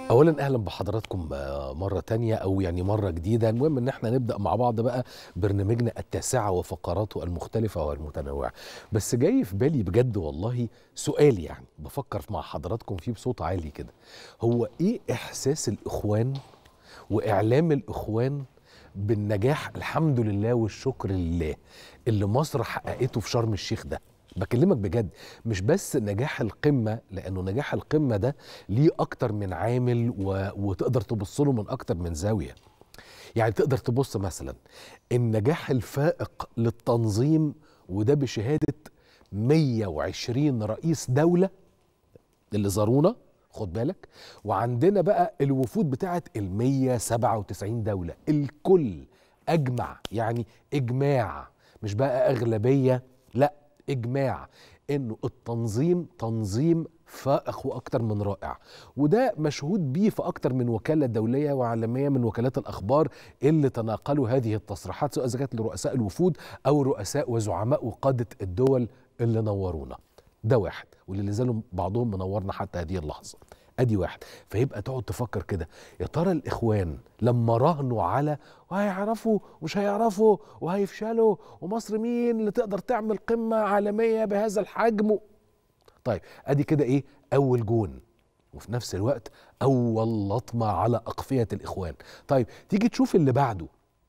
اولا اهلا بحضراتكم مره تانية او يعني مره جديده المهم ان احنا نبدا مع بعض بقى برنامجنا التاسعه وفقراته المختلفه والمتنوعه بس جاي في بالي بجد والله سؤال يعني بفكر مع حضراتكم فيه بصوت عالي كده هو ايه احساس الاخوان واعلام الاخوان بالنجاح الحمد لله والشكر لله اللي مصر حققته في شرم الشيخ ده بكلمك بجد مش بس نجاح القمة لأنه نجاح القمة ده ليه أكتر من عامل و... وتقدر تبص له من أكتر من زاوية يعني تقدر تبص مثلا النجاح الفائق للتنظيم وده بشهادة 120 رئيس دولة اللي زارونا خد بالك وعندنا بقى الوفود بتاعت ال 197 دولة الكل أجمع يعني إجماع مش بقى أغلبية لا اجماع انه التنظيم تنظيم فائق واكتر من رائع وده مشهود بيه في اكتر من وكاله دوليه وعالميه من وكالات الاخبار اللي تناقلوا هذه التصريحات سواء اذا كانت لرؤساء الوفود او رؤساء وزعماء وقاده الدول اللي نورونا ده واحد واللي زالوا بعضهم منورنا حتى هذه اللحظه ادي واحد فيبقى تقعد تفكر كده يا ترى الاخوان لما راهنوا على وهيعرفوا ومش هيعرفوا وهيفشلوا ومصر مين اللي تقدر تعمل قمه عالميه بهذا الحجم طيب ادي كده ايه اول جون وفي نفس الوقت اول لطمه على اقفيه الاخوان طيب تيجي تشوف اللي بعده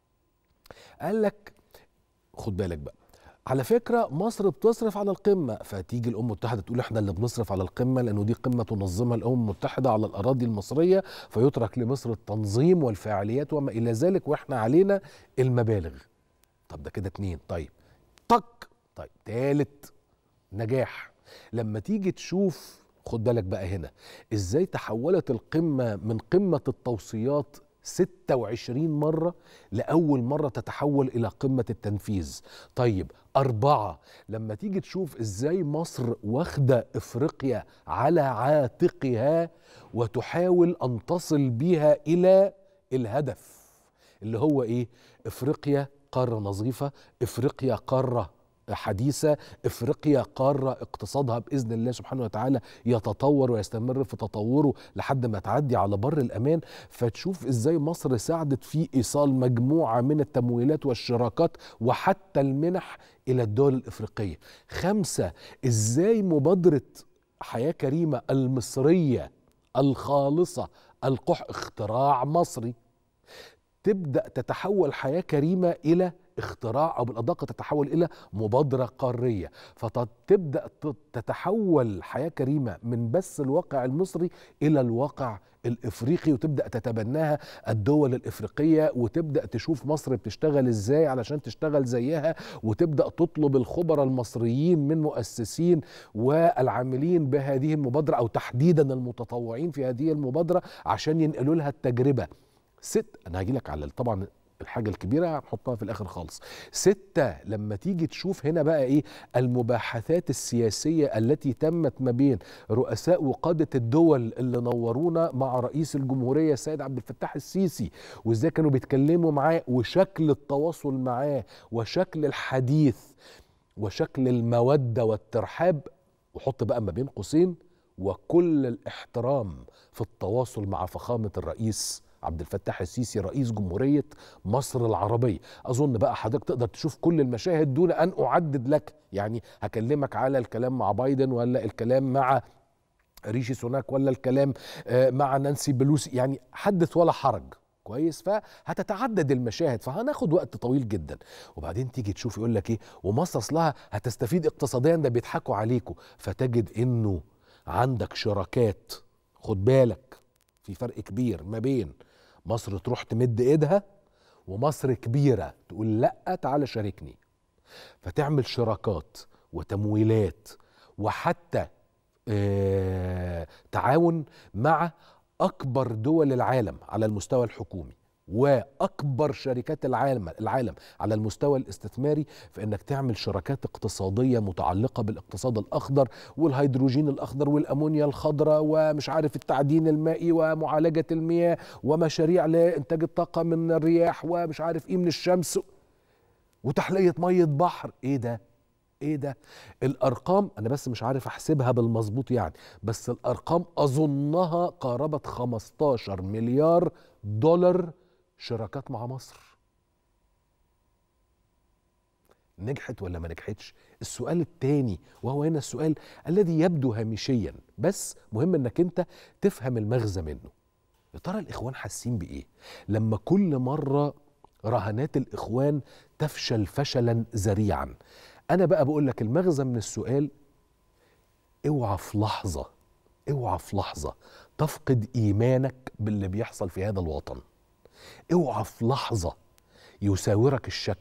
قال لك خد بالك بقى على فكرة مصر بتصرف على القمة فتيجي الأمم المتحدة تقول احنا اللي بنصرف على القمة لأنه دي قمة تنظمها الأمم المتحدة على الأراضي المصرية فيترك لمصر التنظيم والفعاليات وما إلى ذلك وإحنا علينا المبالغ طب ده كده اتنين طيب طك طيب تالت نجاح لما تيجي تشوف خد بالك بقى هنا ازاي تحولت القمة من قمة التوصيات 26 مرة لأول مرة تتحول إلى قمة التنفيذ طيب أربعة لما تيجي تشوف إزاي مصر واخدة إفريقيا على عاتقها وتحاول أن تصل بها إلى الهدف اللي هو إيه إفريقيا قارة نظيفة إفريقيا قارة حديثة إفريقيا قارة اقتصادها بإذن الله سبحانه وتعالى يتطور ويستمر في تطوره لحد ما تعدي على بر الأمان فتشوف إزاي مصر ساعدت في إيصال مجموعة من التمويلات والشراكات وحتى المنح إلى الدول الإفريقية خمسة إزاي مبادرة حياة كريمة المصرية الخالصة القح اختراع مصري تبدأ تتحول حياة كريمة إلى اختراع او بالادق تتحول الى مبادره قاريه فتبدا تتحول حياه كريمه من بس الواقع المصري الى الواقع الافريقي وتبدا تتبناها الدول الافريقيه وتبدا تشوف مصر بتشتغل ازاي علشان تشتغل زيها وتبدا تطلب الخبراء المصريين من مؤسسين والعاملين بهذه المبادره او تحديدا المتطوعين في هذه المبادره عشان ينقلوا لها التجربه ست انا هجي لك على طبعا الحاجة الكبيرة هنحطها في الآخر خالص ستة لما تيجي تشوف هنا بقى إيه المباحثات السياسية التي تمت ما بين رؤساء وقادة الدول اللي نورونا مع رئيس الجمهورية السيد عبد الفتاح السيسي وإزاي كانوا بيتكلموا معاه وشكل التواصل معاه وشكل الحديث وشكل المودة والترحاب وحط بقى ما بين قوسين وكل الاحترام في التواصل مع فخامة الرئيس عبد الفتاح السيسي رئيس جمهورية مصر العربية أظن بقى حضرتك تقدر تشوف كل المشاهد دون أن أعدد لك يعني هكلمك على الكلام مع بايدن ولا الكلام مع ريشي سوناك ولا الكلام مع نانسي بلوسي يعني حدث ولا حرج كويس فهتتعدد المشاهد فهناخد وقت طويل جدا وبعدين تيجي تشوف يقول لك ايه ومصر اصلها هتستفيد اقتصاديا ده بيضحكوا عليكم فتجد انه عندك شراكات خد بالك في فرق كبير ما بين مصر تروح تمد ايدها ومصر كبيره تقول لا تعالى شاركني فتعمل شراكات وتمويلات وحتى آه تعاون مع اكبر دول العالم على المستوى الحكومي واكبر شركات العالم العالم على المستوى الاستثماري في انك تعمل شراكات اقتصاديه متعلقه بالاقتصاد الاخضر والهيدروجين الاخضر والامونيا الخضراء ومش عارف التعدين المائي ومعالجه المياه ومشاريع لانتاج الطاقه من الرياح ومش عارف ايه من الشمس وتحليه ميه بحر ايه ده ايه ده الارقام انا بس مش عارف احسبها بالمظبوط يعني بس الارقام اظنها قاربت 15 مليار دولار شراكات مع مصر نجحت ولا ما نجحتش السؤال الثاني وهو هنا السؤال الذي يبدو هامشيا بس مهم انك انت تفهم المغزى منه يا ترى الاخوان حاسين بايه لما كل مره رهانات الاخوان تفشل فشلا ذريعا انا بقى بقول لك المغزى من السؤال اوعى في لحظه اوعى في لحظه تفقد ايمانك باللي بيحصل في هذا الوطن اوعى في لحظه يساورك الشك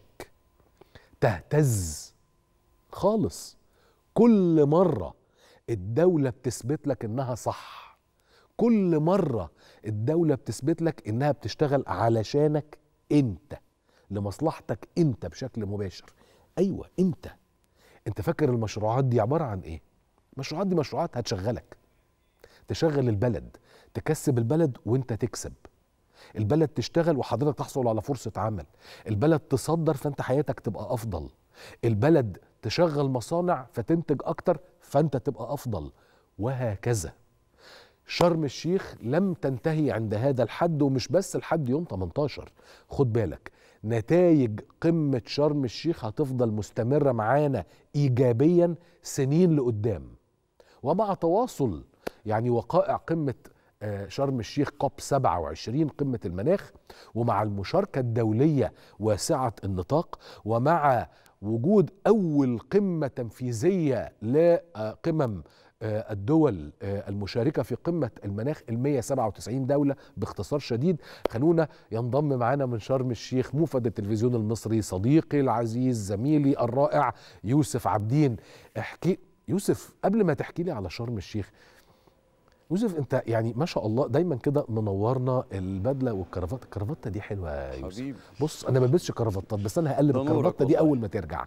تهتز خالص كل مره الدوله بتثبت لك انها صح كل مره الدوله بتثبت لك انها بتشتغل علشانك انت لمصلحتك انت بشكل مباشر ايوه انت انت فاكر المشروعات دي عباره عن ايه المشروعات دي مشروعات هتشغلك تشغل البلد تكسب البلد وانت تكسب البلد تشتغل وحضرتك تحصل على فرصة عمل البلد تصدر فانت حياتك تبقى أفضل البلد تشغل مصانع فتنتج أكتر فانت تبقى أفضل وهكذا شرم الشيخ لم تنتهي عند هذا الحد ومش بس لحد يوم 18 خد بالك نتائج قمة شرم الشيخ هتفضل مستمرة معانا إيجابيا سنين لقدام ومع تواصل يعني وقائع قمة شرم الشيخ كوب 27 قمة المناخ ومع المشاركة الدولية واسعة النطاق ومع وجود أول قمة تنفيذية لقمم الدول المشاركة في قمة المناخ ال 197 دولة باختصار شديد خلونا ينضم معنا من شرم الشيخ موفد التلفزيون المصري صديقي العزيز زميلي الرائع يوسف عبدين احكي يوسف قبل ما تحكي لي على شرم الشيخ يوسف انت يعني ما شاء الله دايما كده منورنا البدله والكرافته الكرافته دي حلوه يا يوسف حبيبي بص انا ما بلبسش كرافتات بس انا هقلب ده نورك الكرافته دي والله. اول ما ترجع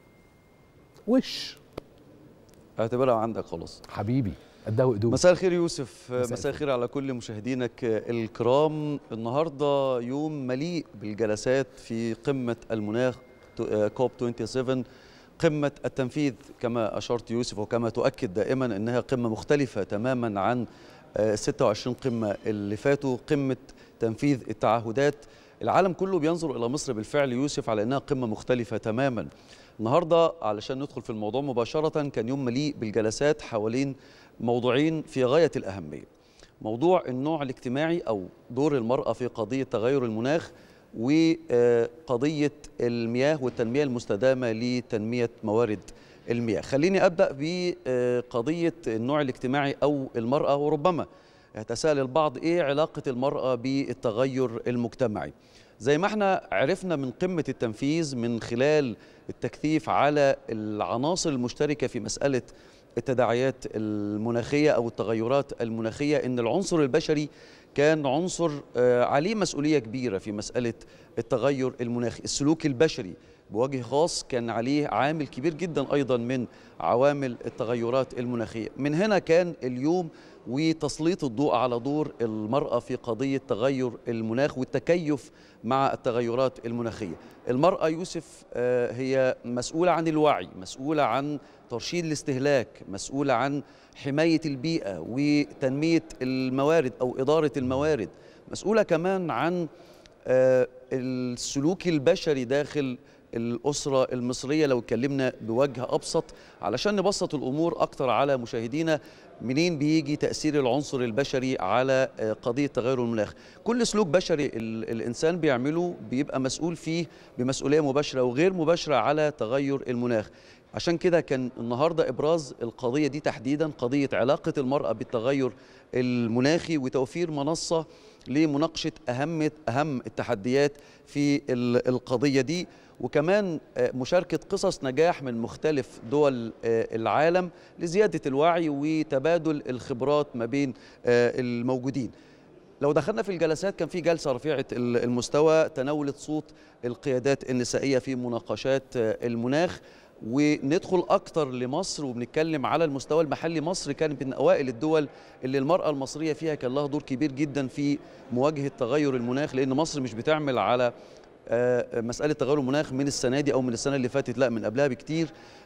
وش اعتبرها عندك خلاص حبيبي قدها قدوم مساء الخير يوسف مساء مساء الخير. الخير على كل مشاهدينك الكرام النهارده يوم مليء بالجلسات في قمه المناخ كوب 27 قمه التنفيذ كما اشرت يوسف وكما تؤكد دائما انها قمه مختلفه تماما عن آه، 26 قمه اللي فاتوا قمه تنفيذ التعهدات العالم كله بينظر الى مصر بالفعل يوسف على انها قمه مختلفه تماما النهارده علشان ندخل في الموضوع مباشره كان يوم مليء بالجلسات حوالين موضوعين في غايه الاهميه موضوع النوع الاجتماعي او دور المراه في قضيه تغير المناخ وقضيه المياه والتنميه المستدامه لتنميه موارد المياه خليني ابدا بقضيه النوع الاجتماعي او المراه وربما يتساءل البعض ايه علاقه المراه بالتغير المجتمعي زي ما احنا عرفنا من قمه التنفيذ من خلال التكثيف على العناصر المشتركه في مساله التداعيات المناخيه او التغيرات المناخيه ان العنصر البشري كان عنصر آه، عليه مسؤوليه كبيره في مساله التغير المناخي السلوك البشري بوجه خاص كان عليه عامل كبير جدا ايضا من عوامل التغيرات المناخيه من هنا كان اليوم وتسليط الضوء على دور المراه في قضيه تغير المناخ والتكيف مع التغيرات المناخيه المراه يوسف آه، هي مسؤوله عن الوعي مسؤوله عن ترشيد الاستهلاك مسؤوله عن حمايه البيئه وتنميه الموارد او اداره الموارد مسؤوله كمان عن آه، السلوك البشري داخل الأسرة المصرية لو اتكلمنا بوجه أبسط علشان نبسط الأمور أكتر على مشاهدينا منين بيجي تأثير العنصر البشري على آه، قضية تغير المناخ كل سلوك بشري ال- الإنسان بيعمله بيبقى مسؤول فيه بمسؤولية مباشرة وغير مباشرة على تغير المناخ عشان كده كان النهارده ابراز القضيه دي تحديدا قضيه علاقه المراه بالتغير المناخي وتوفير منصه لمناقشه اهم اهم التحديات في ال- القضيه دي وكمان آه، مشاركه قصص نجاح من مختلف دول آه، العالم لزياده الوعي وتبادل الخبرات ما بين آه، الموجودين لو دخلنا في الجلسات كان في جلسه رفيعه ال- المستوى تناولت صوت القيادات النسائيه في مناقشات آه، المناخ وندخل اكتر لمصر وبنتكلم على المستوى المحلي مصر كانت من اوائل الدول اللي المراه المصريه فيها كان لها دور كبير جدا في مواجهه تغير المناخ لان مصر مش بتعمل على آه، مساله تغير المناخ من السنه دي او من السنه اللي فاتت لا من قبلها بكتير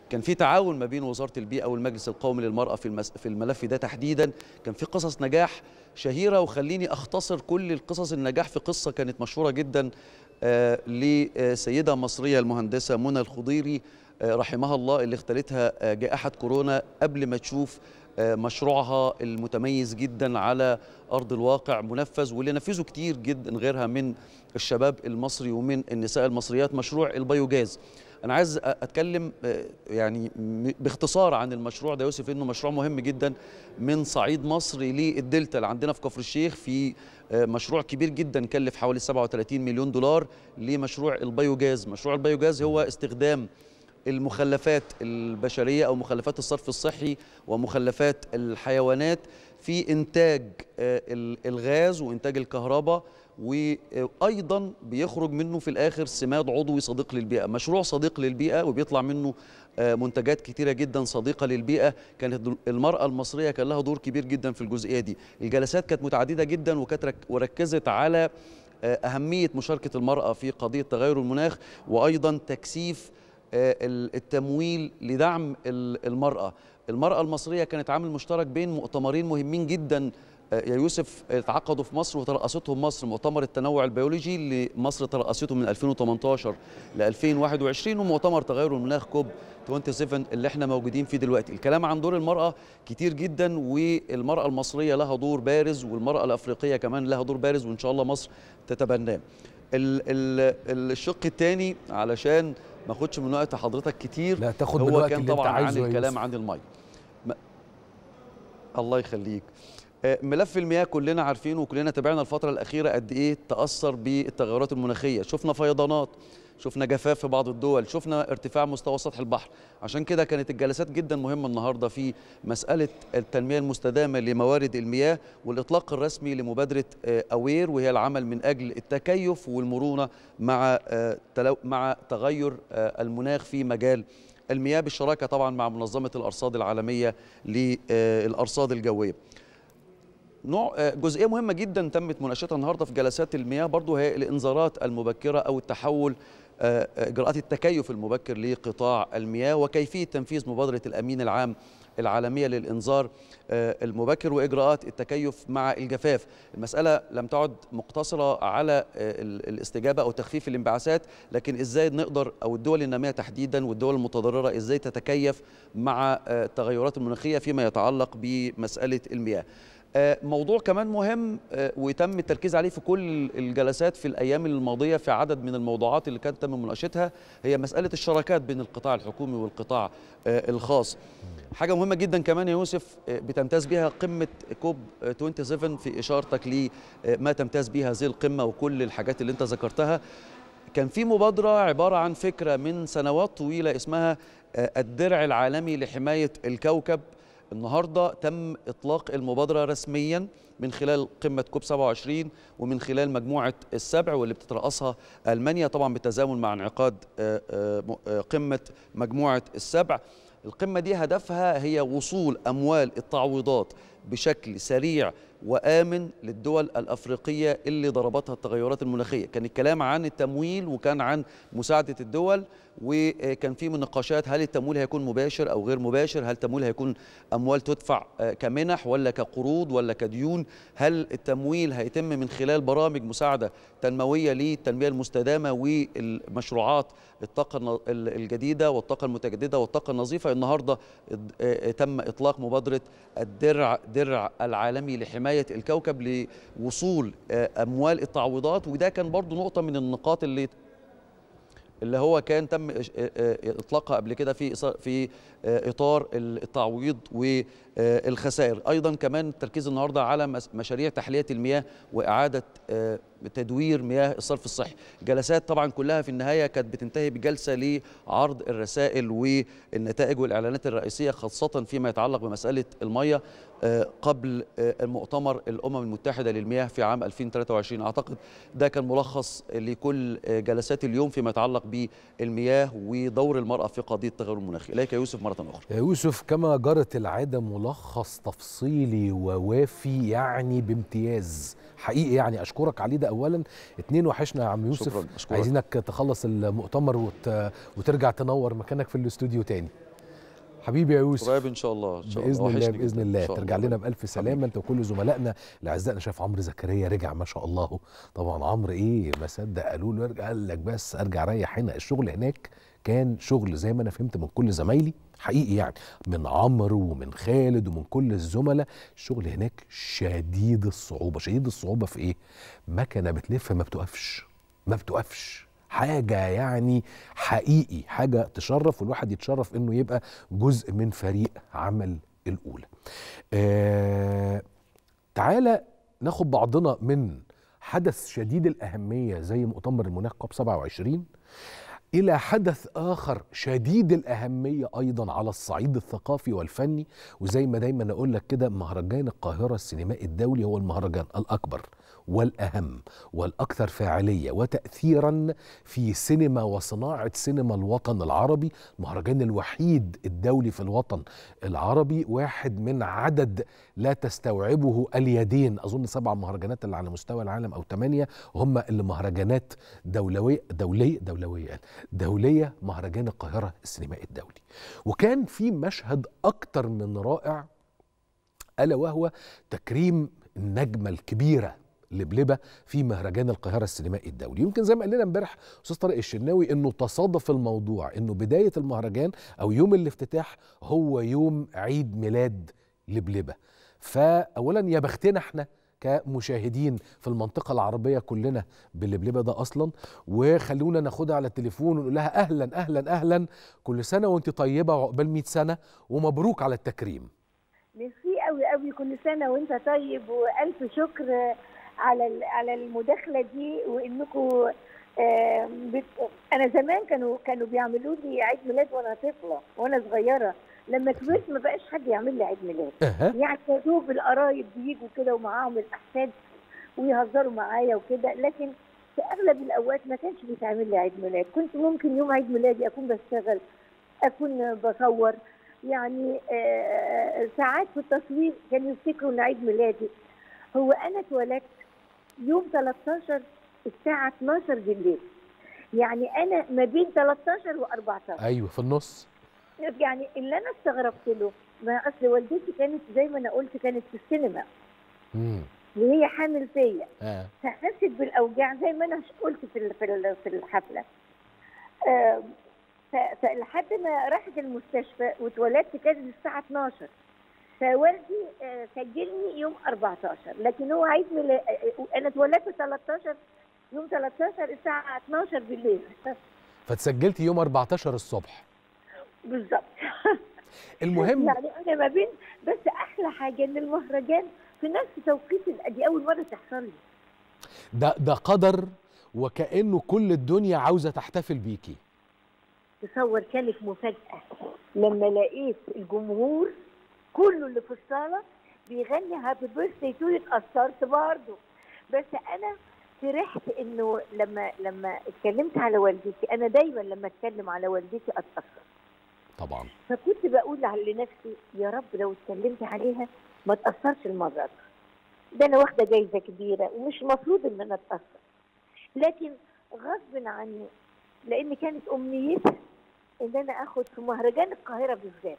كان في تعاون ما بين وزاره البيئه والمجلس القومي للمراه في المس... في الملف ده تحديدا كان في قصص نجاح شهيره وخليني اختصر كل القصص النجاح في قصه كانت مشهوره جدا آه لسيده مصريه المهندسه منى الخضيري آه رحمها الله اللي اختلتها آه جائحه كورونا قبل ما تشوف مشروعها المتميز جدا على ارض الواقع منفذ واللي نفذه كتير جدا غيرها من الشباب المصري ومن النساء المصريات مشروع البيوجاز انا عايز اتكلم يعني باختصار عن المشروع ده يوسف انه مشروع مهم جدا من صعيد مصر للدلتا اللي عندنا في كفر الشيخ في مشروع كبير جدا كلف حوالي 37 مليون دولار لمشروع البيوجاز مشروع البيوجاز هو استخدام المخلفات البشريه او مخلفات الصرف الصحي ومخلفات الحيوانات في انتاج الغاز وانتاج الكهرباء وايضا بيخرج منه في الاخر سماد عضوي صديق للبيئه مشروع صديق للبيئه وبيطلع منه منتجات كتيرة جدا صديقة للبيئة كانت المرأة المصرية كان لها دور كبير جدا في الجزئية دي الجلسات كانت متعددة جدا وكانت وركزت على أهمية مشاركة المرأة في قضية تغير المناخ وأيضا تكثيف التمويل لدعم المرأة المرأة المصرية كانت عامل مشترك بين مؤتمرين مهمين جدا يا يوسف اتعقدوا في مصر وترأستهم مصر مؤتمر التنوع البيولوجي اللي مصر ترأسته من 2018 ل 2021 ومؤتمر تغير المناخ كوب 27 اللي احنا موجودين فيه دلوقتي الكلام عن دور المرأة كتير جدا والمرأة المصرية لها دور بارز والمرأة الأفريقية كمان لها دور بارز وإن شاء الله مصر تتبناه الشق الثاني علشان ما اخدش من وقت حضرتك كتير لا تاخد هو من الوقت كان اللي طبعا انت عن عايزه الكلام عن المي الله يخليك ملف المياه كلنا عارفينه وكلنا تابعنا الفترة الأخيرة قد إيه تأثر بالتغيرات المناخية شفنا فيضانات شفنا جفاف في بعض الدول شفنا ارتفاع مستوى سطح البحر عشان كده كانت الجلسات جدا مهمة النهاردة في مسألة التنمية المستدامة لموارد المياه والإطلاق الرسمي لمبادرة أوير وهي العمل من أجل التكيف والمرونة مع مع تغير المناخ في مجال المياه بالشراكة طبعا مع منظمة الأرصاد العالمية للأرصاد الجوية نوع جزئيه مهمه جدا تمت مناقشتها النهارده في جلسات المياه برضو هي الانذارات المبكره او التحول اجراءات التكيف المبكر لقطاع المياه وكيفيه تنفيذ مبادره الامين العام العالميه للانذار المبكر واجراءات التكيف مع الجفاف المساله لم تعد مقتصره على الاستجابه او تخفيف الانبعاثات لكن ازاي نقدر او الدول الناميه تحديدا والدول المتضرره ازاي تتكيف مع التغيرات المناخيه فيما يتعلق بمساله المياه موضوع كمان مهم وتم التركيز عليه في كل الجلسات في الايام الماضيه في عدد من الموضوعات اللي كانت تم مناقشتها هي مساله الشراكات بين القطاع الحكومي والقطاع الخاص حاجه مهمه جدا كمان يا يوسف بتمتاز بها قمه كوب 27 في اشارتك لما تمتاز بها هذه القمه وكل الحاجات اللي انت ذكرتها كان في مبادره عباره عن فكره من سنوات طويله اسمها الدرع العالمي لحمايه الكوكب النهارده تم اطلاق المبادره رسميا من خلال قمه كوب 27 ومن خلال مجموعه السبع واللي بتترأسها المانيا طبعا بالتزامن مع انعقاد قمه مجموعه السبع القمه دي هدفها هي وصول اموال التعويضات بشكل سريع وامن للدول الافريقيه اللي ضربتها التغيرات المناخيه كان الكلام عن التمويل وكان عن مساعده الدول وكان في مناقشات هل التمويل هيكون مباشر او غير مباشر هل التمويل هيكون اموال تدفع كمنح ولا كقروض ولا كديون هل التمويل هيتم من خلال برامج مساعده تنمويه للتنميه المستدامه والمشروعات الطاقه الجديده والطاقه المتجدده والطاقه النظيفه النهارده تم اطلاق مبادره الدرع درع العالمي لحمايه حمايه الكوكب لوصول اموال التعويضات وده كان برضو نقطه من النقاط اللي اللي هو كان تم اطلاقها قبل كده في في اطار التعويض والخسائر ايضا كمان التركيز النهارده على مشاريع تحليه المياه واعاده تدوير مياه الصرف الصحي جلسات طبعا كلها في النهايه كانت بتنتهي بجلسه لعرض الرسائل والنتائج والاعلانات الرئيسيه خاصه فيما يتعلق بمساله الميه قبل المؤتمر الامم المتحده للمياه في عام 2023 اعتقد ده كان ملخص لكل جلسات اليوم فيما يتعلق بالمياه ودور المراه في قضيه التغير المناخي اليك يا يوسف مره اخرى يا يوسف كما جرت العاده ملخص تفصيلي ووافي يعني بامتياز حقيقي يعني اشكرك عليه ده اولا اتنين وحشنا يا عم يوسف شكرا أشكرك. عايزينك تخلص المؤتمر وت... وترجع تنور مكانك في الاستوديو تاني حبيبي يا يوسف قريب ان شاء الله ان شاء باذن الله الله وحشني باذن جداً. إن الله شاء ترجع الله. لنا بالف سلامه انت وكل زملائنا الاعزاء انا شايف عمرو زكريا رجع ما شاء الله طبعا عمرو ايه ما صدق قالوا له ارجع قال لك بس ارجع ريح هنا الشغل هناك كان شغل زي ما انا فهمت من كل زمايلي حقيقي يعني من عمرو ومن خالد ومن كل الزملاء الشغل هناك شديد الصعوبه شديد الصعوبه في ايه مكنه بتلف ما بتقفش ما بتقفش حاجة يعني حقيقي حاجة تشرف والواحد يتشرف انه يبقى جزء من فريق عمل الأولى آه تعالى ناخد بعضنا من حدث شديد الأهمية زي مؤتمر المناخ كوب 27 إلى حدث آخر شديد الأهمية أيضا على الصعيد الثقافي والفني وزي ما دايما أقول لك كده مهرجان القاهرة السينمائي الدولي هو المهرجان الأكبر والأهم والأكثر فاعلية وتأثيرا في سينما وصناعة سينما الوطن العربي المهرجان الوحيد الدولي في الوطن العربي واحد من عدد لا تستوعبه اليدين أظن سبع مهرجانات اللي على مستوى العالم أو ثمانية هم اللي مهرجانات دولوية دولية دولوية دولية مهرجان القاهرة السينمائي الدولي وكان في مشهد أكتر من رائع ألا وهو تكريم النجمة الكبيرة لبلبة في مهرجان القاهرة السينمائي الدولي يمكن زي ما قال لنا امبارح أستاذ طارق الشناوي إنه تصادف الموضوع إنه بداية المهرجان أو يوم الافتتاح هو يوم عيد ميلاد لبلبة فأولا يا بختنا احنا كمشاهدين في المنطقة العربية كلنا باللبلبة ده أصلا وخلونا ناخدها على التليفون ونقول لها أهلا أهلا أهلا كل سنة وأنت طيبة وعقبال 100 سنة ومبروك على التكريم ميرسي قوي قوي كل سنه وانت طيب والف شكر على ال- على المداخله دي وانكم آم، بت- انا زمان كانوا كانوا بيعملوا لي عيد ميلاد وانا طفله وانا صغيره لما كبرت ما بقاش حد يعمل لي عيد ميلاد أها يعني يا دوب القرايب بيجوا كده ومعاهم الاحفاد ويهزروا معايا وكده لكن في اغلب الاوقات ما كانش بيتعمل لي عيد ميلاد كنت ممكن يوم عيد ميلادي اكون بشتغل اكون بصور يعني آه، ساعات في التصوير كانوا يفتكروا ان عيد ميلادي هو انا اتولدت يوم 13 الساعه 12 بالليل يعني انا ما بين 13 و14 أيوه في النص يعني اللي انا استغربت له ما اصل والدتي كانت زي ما انا قلت كانت في السينما مم. وهي حامل فيا آه. فحست بالاوجاع زي ما انا قلت في ال- في ال- في الحفله آم، ف- فلحد ما راحت المستشفى واتولدت كانت الساعه 12 فوالدي آه، سجلني يوم 14 لكن هو عيد ميلاد انا اتولدت 13 يوم 13 الساعه 12 بالليل فتسجلتي يوم 14 الصبح بالظبط المهم يعني انا ما بين بس احلى حاجه ان المهرجان في نفس توقيت ال- دي اول مره تحصل لي ده ده قدر وكأنه كل الدنيا عاوزة تحتفل بيكي تصور كانت مفاجاه لما لقيت الجمهور كله اللي في الصاله بيغني هابي بيرثدي تو اتاثرت برضه بس انا فرحت انه لما لما اتكلمت على والدتي انا دايما لما اتكلم على والدتي اتاثر طبعا فكنت بقول على- لنفسي يا رب لو اتكلمت عليها ما تاثرش المره دي ده انا واخده جايزه كبيره ومش المفروض ان انا اتاثر لكن غصب عني لان كانت امنيتي ان انا اخد في مهرجان القاهره بالذات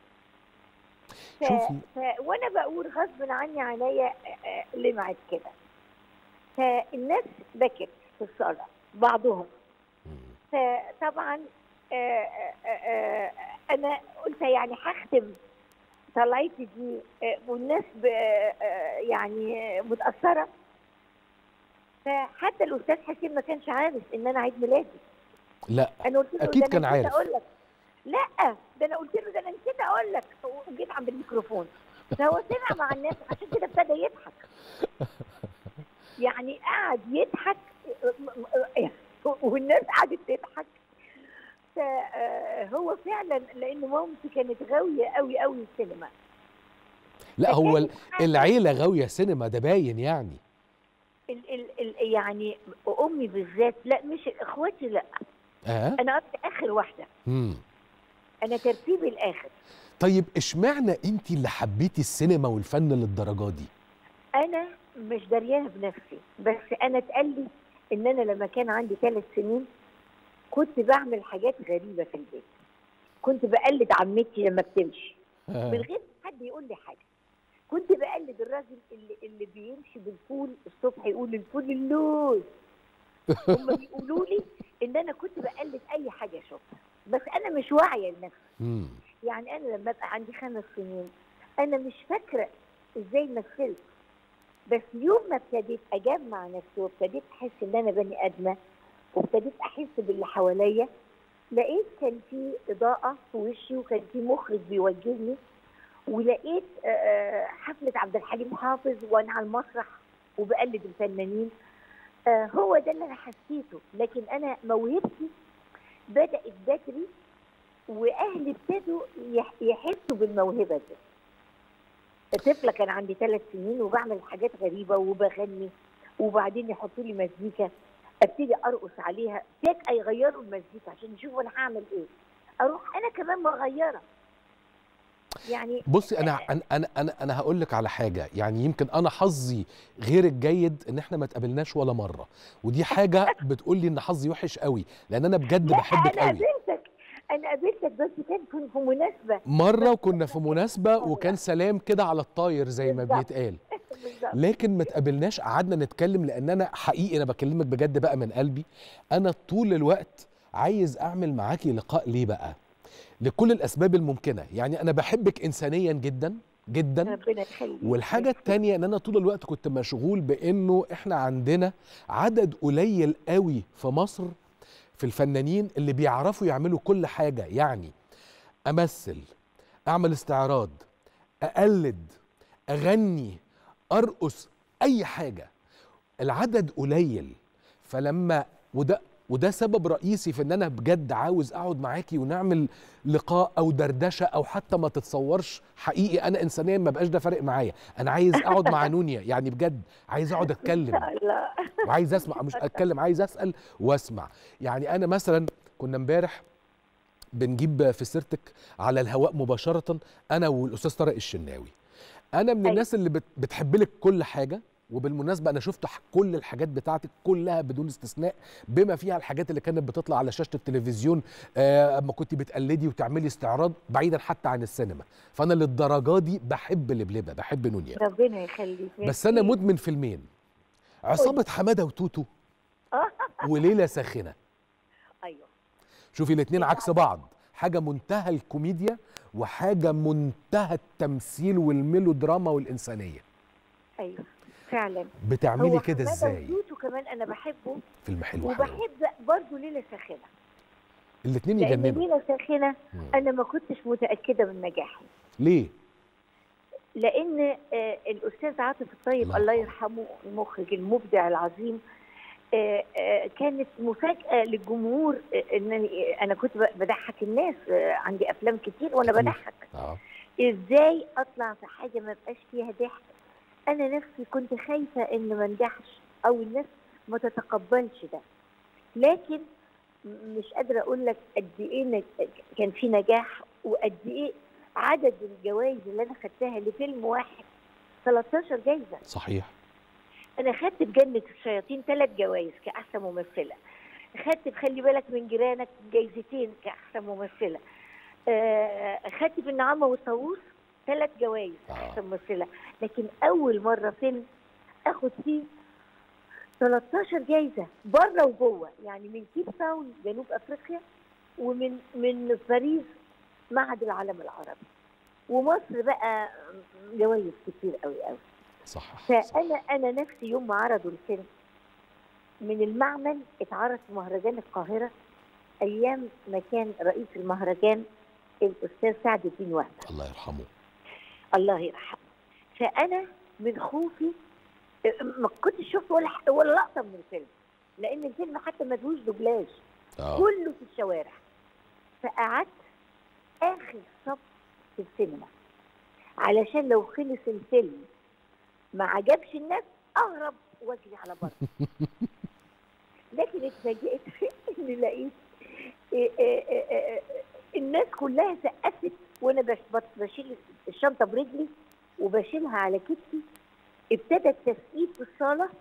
ف... شوفي. ف... وانا بقول غصب عني عليا آه، آه، لمعت كده فالناس بكت في الصاله بعضهم مم. فطبعا آه، آه، آه، انا قلت يعني هختم طلعتي دي آه، والناس ب- آه، يعني متاثره فحتى الاستاذ حسين ما كانش عارف ان انا عيد ميلادي لا انا قلت له أكيد ده أنا كان نسيت عارف. اقول لك لا ده انا قلت له ده انا نسيت اقول لك وجيت عند الميكروفون فهو سمع مع الناس عشان كده ابتدى يضحك يعني قعد يضحك والناس قعدت تضحك فهو فعلا لان مامتي كانت غاويه قوي قوي السينما لا هو ال- فكانت حاجة- العيلة غاوية سينما ده باين يعني ال ال ال يعني امي بالذات لا مش اخواتي لا اه انا قلت اخر واحده مم. انا ترتيبي الاخر طيب اشمعنى انت اللي حبيتي السينما والفن للدرجة دي انا مش دريانه بنفسي بس انا اتقال لي ان انا لما كان عندي ثلاث سنين كنت بعمل حاجات غريبه في البيت كنت بقلد عمتي لما بتمشي من آه. غير حد يقول لي حاجه كنت بقلد الراجل اللي اللي بيمشي بالفول الصبح يقول الفول اللوز هم بيقولوا لي ان انا كنت بقلد اي حاجه اشوفها بس انا مش واعيه لنفسي مم. يعني انا لما ابقى عندي خمس سنين انا مش فاكره ازاي مثلت بس يوم ما ابتديت اجمع نفسي وابتديت احس ان انا بني ادمه وابتديت احس باللي حواليا لقيت كان في اضاءه في وشي وكان في مخرج بيوجهني ولقيت آه، آه، حفله عبد الحليم حافظ وانا على المسرح وبقلد الفنانين آه، هو ده اللي انا حسيته لكن انا موهبتي بدات بدري واهلي ابتدوا يح- يحسوا بالموهبه دي طفله كان عندي ثلاث سنين وبعمل حاجات غريبه وبغني وبعدين يحطوا لي مزيكا ابتدي ارقص عليها فجاه يغيروا المزيكا عشان يشوفوا انا هعمل ايه اروح انا كمان مغيره يعني بصي انا انا انا انا, أنا هقول لك على حاجه يعني يمكن انا حظي غير الجيد ان احنا ما اتقابلناش ولا مره ودي حاجه بتقول لي ان حظي وحش قوي لان انا بجد لا بحبك انا قوي قابلتك انا قابلتك بس كان في في مناسبه مره وكنا في مناسبه وكان سلام كده على الطاير زي ما بالظبط. بيتقال بالظبط لكن ما تقابلناش قعدنا نتكلم لان انا حقيقي انا بكلمك بجد بقى من قلبي انا طول الوقت عايز اعمل معاكي لقاء ليه بقى لكل الاسباب الممكنه يعني انا بحبك انسانيا جدا جدا ربنا يخليك والحاجة التانية ان انا طول الوقت كنت مشغول بانه احنا عندنا عدد قليل قوي في مصر في الفنانين اللي بيعرفوا يعملوا كل حاجة يعني امثل اعمل استعراض اقلد اغني ارقص اي حاجة العدد قليل فلما وده وده سبب رئيسي في ان انا بجد عاوز اقعد معاكي ونعمل لقاء او دردشه او حتى ما تتصورش حقيقي انا انسانيا ما بقاش ده فارق معايا انا عايز اقعد مع نونيا يعني بجد عايز اقعد ان اتكلم شاء الله وعايز اسمع مش اتكلم عايز اسال واسمع يعني انا مثلا كنا امبارح بنجيب في سيرتك على الهواء مباشره انا والاستاذ طارق الشناوي انا من أيوة. الناس اللي بت- بتحب لك كل حاجه وبالمناسبه انا شفت ح- كل الحاجات بتاعتك كلها بدون استثناء بما فيها الحاجات اللي كانت بتطلع على شاشه التلفزيون آه، اما كنت بتقلدي وتعملي استعراض بعيدا حتى عن السينما فانا للدرجه دي بحب لبلبه بحب نونيا ربنا يخليك بس انا مدمن فيلمين عصابه حماده وتوتو آه. وليله ساخنه ايوه شوفي الاثنين عكس بعض حاجه منتهى الكوميديا وحاجه منتهى التمثيل والميلودراما والانسانيه ايوه فعلا بتعملي هو كده حمادة ازاي وتوتو كمان انا بحبه فيلم حلو حلو وبحب برضه ليله ساخنه الاثنين لان يجننوا ليله ساخنه مم. انا ما كنتش متاكده من نجاحي ليه لان آه، الاستاذ عاطف الطيب الله الله يرحمه. يرحمه المخرج المبدع العظيم آه، آه، كانت مفاجاه للجمهور آه، ان انا كنت ب- بضحك الناس آه، عندي افلام كتير وانا كتير. بضحك اه ازاي اطلع في حاجه ما بقاش فيها ضحك انا نفسي كنت خايفه ان ما انجحش او الناس ما تتقبلش ده لكن م- مش قادره اقول لك قد ايه نج- كان في نجاح وقد ايه عدد الجوائز اللي انا خدتها لفيلم واحد 13 جايزه صحيح انا خدت بجنة الشياطين ثلاث جوائز كأحسن ممثلة خدت في خلي بالك من جيرانك جايزتين كأحسن ممثلة آه، خدت في النعامة والطاووس ثلاث جوائز آه. أحسن ممثلة لكن أول مرة فيلم أخد فيه 13 جايزة بره وجوه يعني من كيب تاون جنوب أفريقيا ومن من باريس معهد العالم العربي ومصر بقى جوائز كتير قوي قوي صح فانا انا نفسي يوم ما عرضوا الفيلم من المعمل اتعرض في مهرجان القاهره ايام ما كان رئيس المهرجان الاستاذ سعد الدين وهبه الله يرحمه الله يرحمه فانا من خوفي ما كنتش شفت ولا ح- ولا لقطه من الفيلم لان الفيلم حتى ما فيهوش دوبلاج اه كله في الشوارع فقعدت اخر صف في السينما علشان لو خلص الفيلم ما عجبش الناس اهرب واجري على بره لكن اتفاجئت ان لقيت إيه إيه إيه إيه الناس كلها سقفت وانا بش- بط- بشيل الشنطه برجلي وبشيلها على كتفي ابتدى التسقيف في الصاله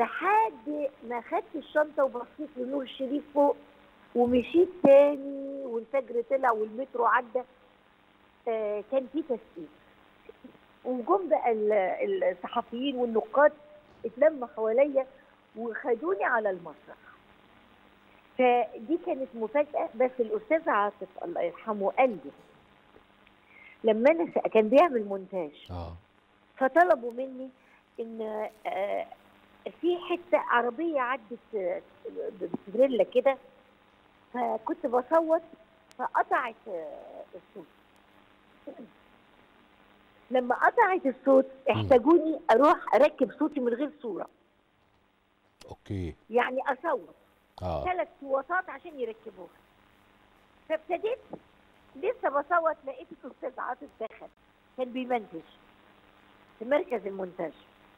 لحد ما خدت الشنطه وبصيت لنور الشريف فوق ومشيت تاني والفجر طلع والمترو عدى آه، كان في تسقيف وجم بقى ال- الصحفيين والنقاد اتلموا حواليا وخدوني على المسرح فدي كانت مفاجأة بس الأستاذ عاطف الله يرحمه قال لي لما أنا س- كان بيعمل مونتاج اه فطلبوا مني ان آه، في حته عربيه عدت آه، بتريلا كده فكنت بصوت فقطعت آه، الصوت لما قطعت الصوت احتاجوني اروح اركب صوتي من غير صوره اوكي يعني اصوت اه ثلاث صوتات عشان يركبوها فابتديت لسه بصوت لقيت الاستاذ عاطف دخل كان بيمنتج في مركز المونتاج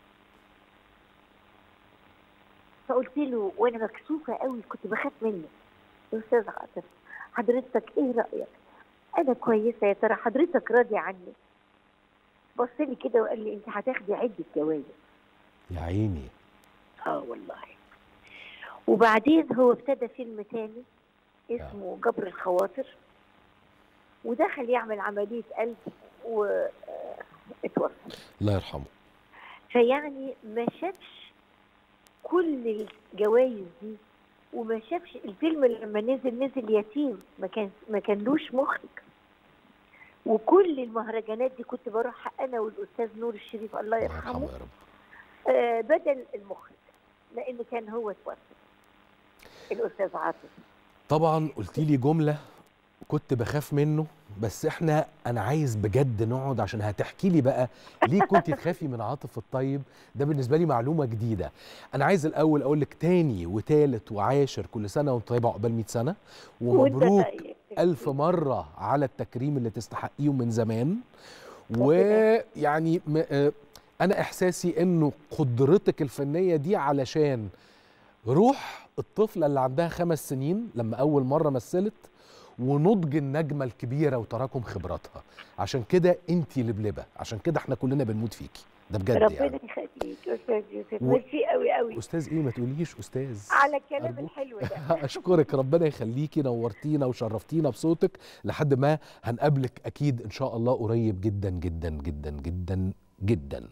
فقلت له وانا مكسوفه قوي كنت بخاف منه يا استاذ عاطف حضرتك ايه رايك انا كويسه يا ترى حضرتك راضي عني بص لي كده وقال لي انت هتاخدي عده جوائز يا عيني اه والله وبعدين هو ابتدى فيلم تاني اسمه جبر الخواطر ودخل يعمل عملية قلب واتوفى الله يرحمه فيعني ما شافش كل الجوائز دي وما شافش الفيلم لما نزل نزل يتيم ما كان ما كانلوش مخرج وكل المهرجانات دي كنت بروحها انا والاستاذ نور الشريف الله الله يرحمه يرحمه يا رب آه، بدل المخرج لان كان هو توفى الاستاذ عاطف طبعا قلت لي جمله كنت بخاف منه بس احنا انا عايز بجد نقعد عشان هتحكي لي بقى ليه كنت تخافي من عاطف الطيب ده بالنسبه لي معلومه جديده انا عايز الاول اقول لك تاني وتالت وعاشر كل سنه وانت طيبه عقبال 100 سنه وانت ومبروك طيب. ألف مرة على التكريم اللي تستحقيه من زمان ويعني م- آه، أنا إحساسي إنه قدرتك الفنية دي علشان روح الطفلة اللي عندها خمس سنين لما أول مرة مثلت ونضج النجمة الكبيرة وتراكم خبراتها عشان كده أنتي لبلبة عشان كده احنا كلنا بنموت فيكي ده بجد ربنا يعني يخليك استاذ يوسف و- ميرسي قوي قوي أستاذ إيه ما تقوليش أستاذ على الكلام أرجوك. الحلو ده اشكرك ربنا يخليكي نورتينا وشرفتينا بصوتك لحد ما هنقابلك اكيد ان شاء الله قريب جدا جدا جدا جدا جدا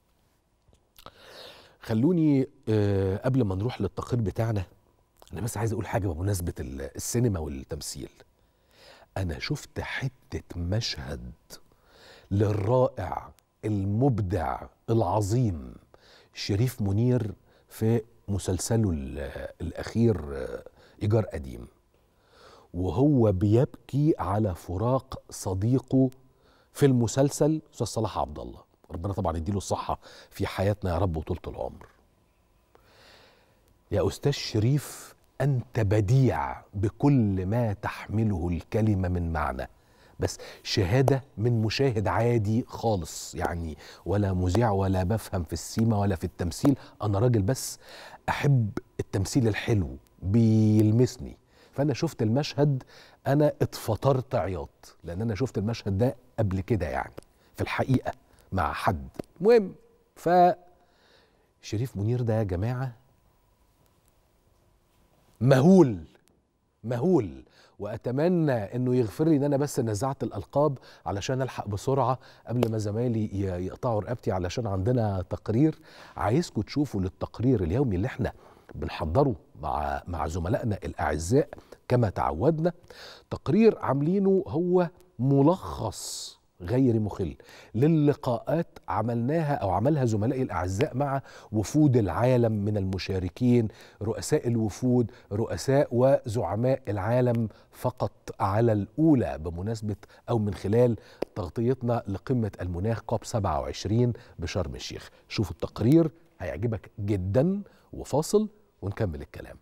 خلوني آه، قبل ما نروح للتقرير بتاعنا انا بس عايز اقول حاجه بمناسبه ال- السينما والتمثيل انا شفت حته مشهد للرائع المبدع العظيم شريف منير في مسلسله ال- الاخير آه، ايجار قديم وهو بيبكي على فراق صديقه في المسلسل استاذ صلاح عبد الله ربنا طبعا يديله الصحه في حياتنا يا رب وطولة العمر يا استاذ شريف انت بديع بكل ما تحمله الكلمه من معنى بس شهاده من مشاهد عادي خالص يعني ولا مذيع ولا بفهم في السيما ولا في التمثيل انا راجل بس احب التمثيل الحلو بيلمسني فانا شفت المشهد انا اتفطرت عياط لان انا شفت المشهد ده قبل كده يعني في الحقيقه مع حد المهم ف شريف منير ده يا جماعه مهول مهول واتمنى انه يغفر لي ان انا بس نزعت الالقاب علشان الحق بسرعه قبل ما زمايلي ي- يقطعوا رقبتي علشان عندنا تقرير عايزكم تشوفوا للتقرير اليومي اللي احنا بنحضره مع مع زملائنا الاعزاء كما تعودنا تقرير عاملينه هو ملخص غير مخل للقاءات عملناها او عملها زملائي الاعزاء مع وفود العالم من المشاركين رؤساء الوفود رؤساء وزعماء العالم فقط على الاولى بمناسبه او من خلال تغطيتنا لقمه المناخ كوب 27 بشرم الشيخ شوفوا التقرير هيعجبك جدا وفاصل ونكمل الكلام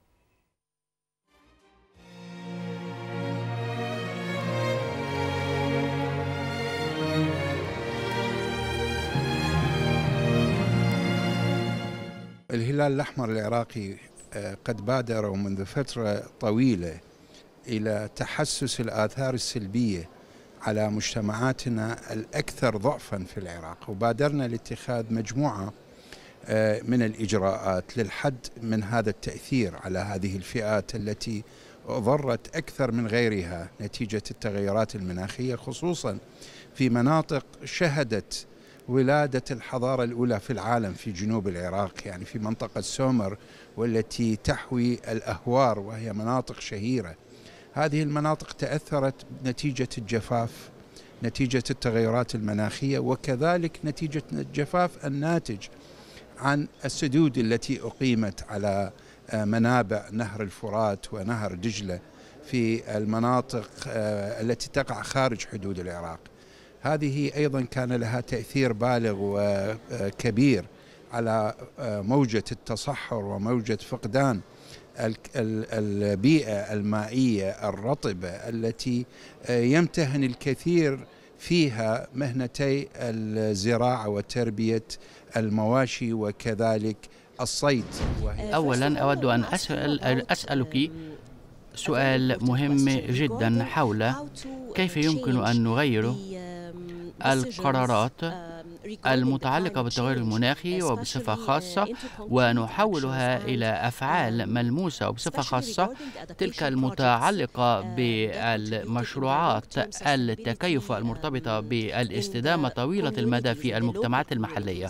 الهلال الأحمر العراقي آه، قد بادر منذ فترة طويلة إلى تحسس الآثار السلبية على مجتمعاتنا الأكثر ضعفا في العراق وبادرنا لاتخاذ مجموعة آه، من الإجراءات للحد من هذا التأثير على هذه الفئات التي ضرت أكثر من غيرها نتيجة التغيرات المناخية خصوصا في مناطق شهدت ولادة الحضارة الأولى في العالم في جنوب العراق يعني في منطقة سومر والتي تحوي الأهوار وهي مناطق شهيرة هذه المناطق تأثرت نتيجة الجفاف نتيجة التغيرات المناخية وكذلك نتيجة الجفاف الناتج عن السدود التي أقيمت على منابع نهر الفرات ونهر دجلة في المناطق التي تقع خارج حدود العراق هذه أيضا كان لها تأثير بالغ وكبير على موجة التصحر وموجة فقدان البيئة المائية الرطبة التي يمتهن الكثير فيها مهنتي الزراعة وتربية المواشي وكذلك الصيد أولا أود أن أسأل أسألك سؤال مهم جدا حول كيف يمكن أن نغير القرارات المتعلقة بالتغير المناخي وبصفة خاصة ونحولها إلى أفعال ملموسة وبصفة خاصة تلك المتعلقة بالمشروعات التكيف المرتبطة بالاستدامة طويلة المدى في المجتمعات المحلية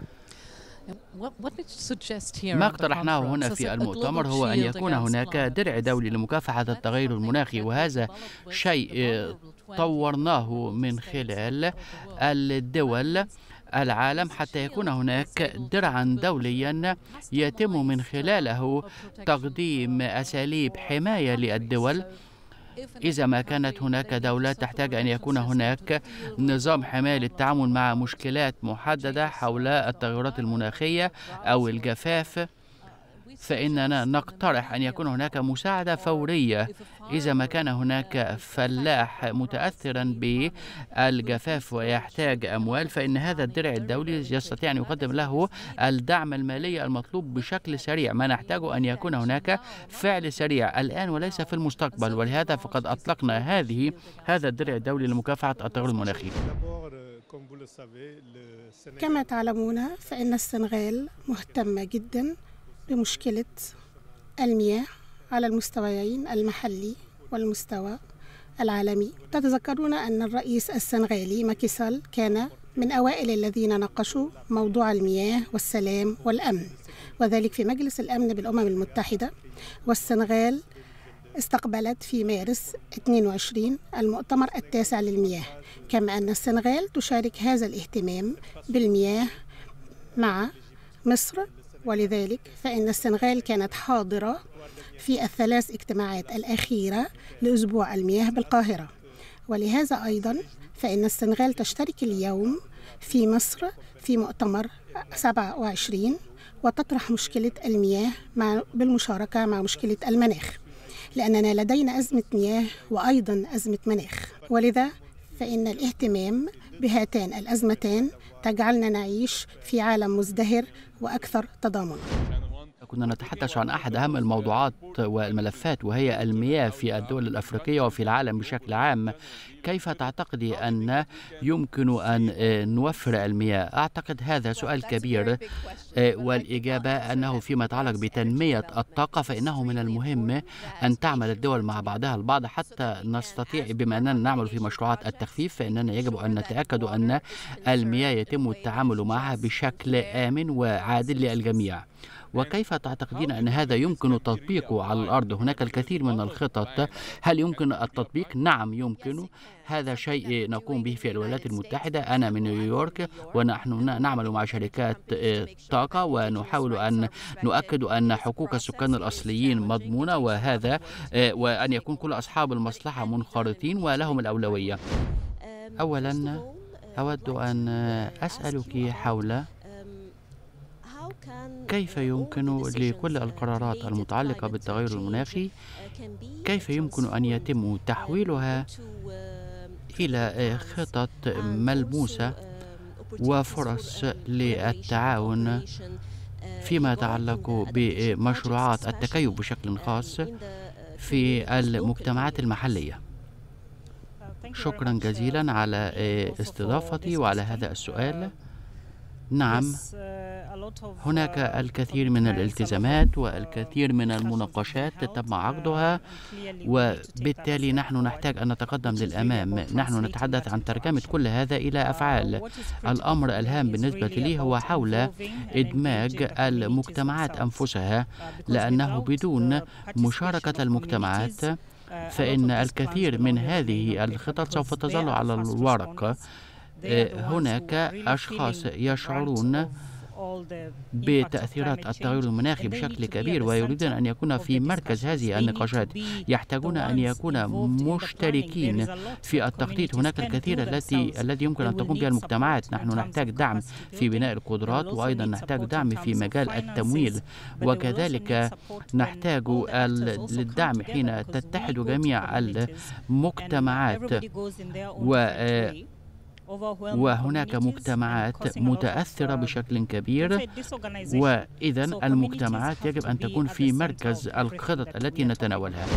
ما اقترحناه هنا في المؤتمر هو أن يكون هناك درع دولي لمكافحة التغير المناخي وهذا شيء طورناه من خلال الدول العالم حتى يكون هناك درعا دوليا يتم من خلاله تقديم أساليب حماية للدول إذا ما كانت هناك دولة تحتاج أن يكون هناك نظام حماية للتعامل مع مشكلات محددة حول التغيرات المناخية أو الجفاف فإننا نقترح أن يكون هناك مساعدة فورية إذا ما كان هناك فلاح متأثرا بالجفاف ويحتاج أموال فإن هذا الدرع الدولي يستطيع أن يقدم له الدعم المالي المطلوب بشكل سريع ما نحتاج أن يكون هناك فعل سريع الآن وليس في المستقبل ولهذا فقد أطلقنا هذه هذا الدرع الدولي لمكافحة التغير المناخي كما تعلمون فإن السنغال مهتمة جدا بمشكلة المياه على المستويين المحلي والمستوى العالمي تتذكرون أن الرئيس السنغالي ماكيسال كان من أوائل الذين ناقشوا موضوع المياه والسلام والأمن وذلك في مجلس الأمن بالأمم المتحدة والسنغال استقبلت في مارس 22 المؤتمر التاسع للمياه كما أن السنغال تشارك هذا الاهتمام بالمياه مع مصر ولذلك فإن السنغال كانت حاضرة في الثلاث اجتماعات الأخيرة لأسبوع المياه بالقاهرة ولهذا أيضا فإن السنغال تشترك اليوم في مصر في مؤتمر 27 وتطرح مشكلة المياه مع بالمشاركة مع مشكلة المناخ لأننا لدينا أزمة مياه وأيضا أزمة مناخ ولذا فإن الاهتمام بهاتان الأزمتان تجعلنا نعيش في عالم مزدهر وأكثر تضامنا كنا نتحدث عن أحد أهم الموضوعات والملفات وهي المياه في الدول الأفريقية وفي العالم بشكل عام كيف تعتقدي أن يمكن أن نوفر المياه؟ أعتقد هذا سؤال كبير والإجابة أنه فيما يتعلق بتنمية الطاقة فإنه من المهم أن تعمل الدول مع بعضها البعض حتى نستطيع بما أننا نعمل في مشروعات التخفيف فإننا يجب أن نتأكد أن المياه يتم التعامل معها بشكل آمن وعادل للجميع وكيف تعتقدين أن هذا يمكن تطبيقه على الأرض هناك الكثير من الخطط هل يمكن التطبيق نعم يمكن هذا شيء نقوم به في الولايات المتحدة أنا من نيويورك ونحن نعمل مع شركات طاقة ونحاول أن نؤكد أن حقوق السكان الأصليين مضمونة وهذا وأن يكون كل أصحاب المصلحة منخرطين ولهم الأولوية أولا أود أن أسألك حول كيف يمكن لكل القرارات المتعلقة بالتغير المناخي كيف يمكن أن يتم تحويلها إلى خطط ملموسة وفرص للتعاون فيما يتعلق بمشروعات التكيف بشكل خاص في المجتمعات المحلية شكرا جزيلا على استضافتي وعلى هذا السؤال نعم هناك الكثير من الالتزامات والكثير من المناقشات تم عقدها وبالتالي نحن نحتاج أن نتقدم للأمام نحن نتحدث عن ترجمة كل هذا إلى أفعال الأمر الهام بالنسبة لي هو حول إدماج المجتمعات أنفسها لأنه بدون مشاركة المجتمعات فإن الكثير من هذه الخطط سوف تظل على الورق هناك أشخاص يشعرون بتأثيرات التغير المناخي بشكل كبير ويريدون أن يكون في مركز هذه النقاشات يحتاجون أن يكون مشتركين في التخطيط هناك الكثير التي الذي يمكن أن تقوم بها المجتمعات نحن نحتاج دعم في بناء القدرات وأيضا نحتاج دعم في مجال التمويل وكذلك نحتاج للدعم حين تتحد جميع المجتمعات و وهناك مجتمعات متأثرة بشكل كبير وإذا المجتمعات يجب أن تكون في مركز الخطط التي نتناولها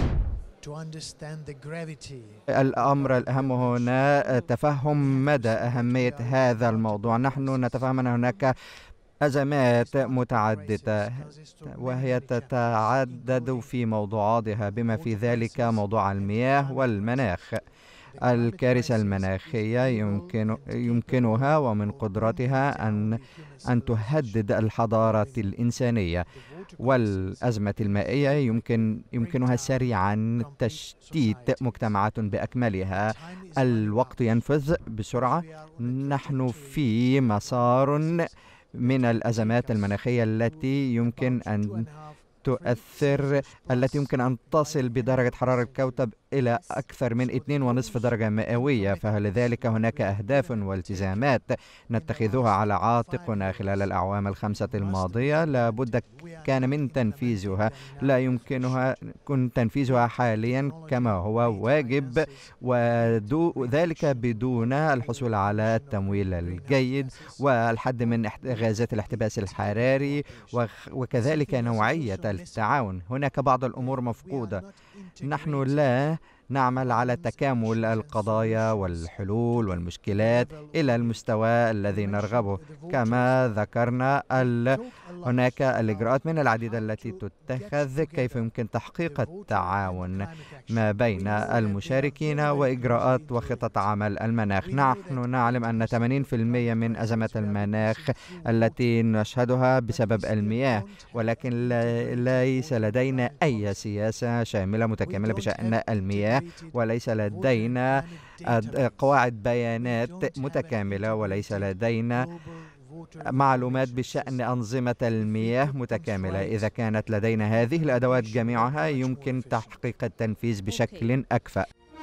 الأمر الأهم هنا تفهم مدى أهمية هذا الموضوع نحن نتفهم أن هناك أزمات متعددة وهي تتعدد في موضوعاتها بما في ذلك موضوع المياه والمناخ الكارثة المناخية يمكن يمكنها ومن قدرتها أن أن تهدد الحضارة الإنسانية والأزمة المائية يمكن يمكنها سريعا تشتيت مجتمعات بأكملها الوقت ينفذ بسرعة نحن في مسار من الأزمات المناخية التي يمكن أن تؤثر التي يمكن أن تصل بدرجة حرارة الكوكب إلى أكثر من 2.5 درجة مئوية فلذلك هناك أهداف والتزامات نتخذها على عاتقنا خلال الأعوام الخمسة الماضية لابد كان من تنفيذها لا يمكنها كن تنفيذها حاليا كما هو واجب وذلك بدون الحصول على التمويل الجيد والحد من غازات الاحتباس الحراري وكذلك نوعية التعاون هناك بعض الأمور مفقودة نحن لا نعمل على تكامل القضايا والحلول والمشكلات الى المستوى الذي نرغبه كما ذكرنا هناك الاجراءات من العديد التي تتخذ كيف يمكن تحقيق التعاون ما بين المشاركين واجراءات وخطط عمل المناخ نحن نعلم ان 80% من ازمات المناخ التي نشهدها بسبب المياه ولكن ليس لدينا اي سياسه شامله متكامله بشان المياه وليس لدينا قواعد بيانات متكاملة وليس لدينا معلومات بشأن أنظمة المياه متكاملة إذا كانت لدينا هذه الأدوات جميعها يمكن تحقيق التنفيذ بشكل أكفأ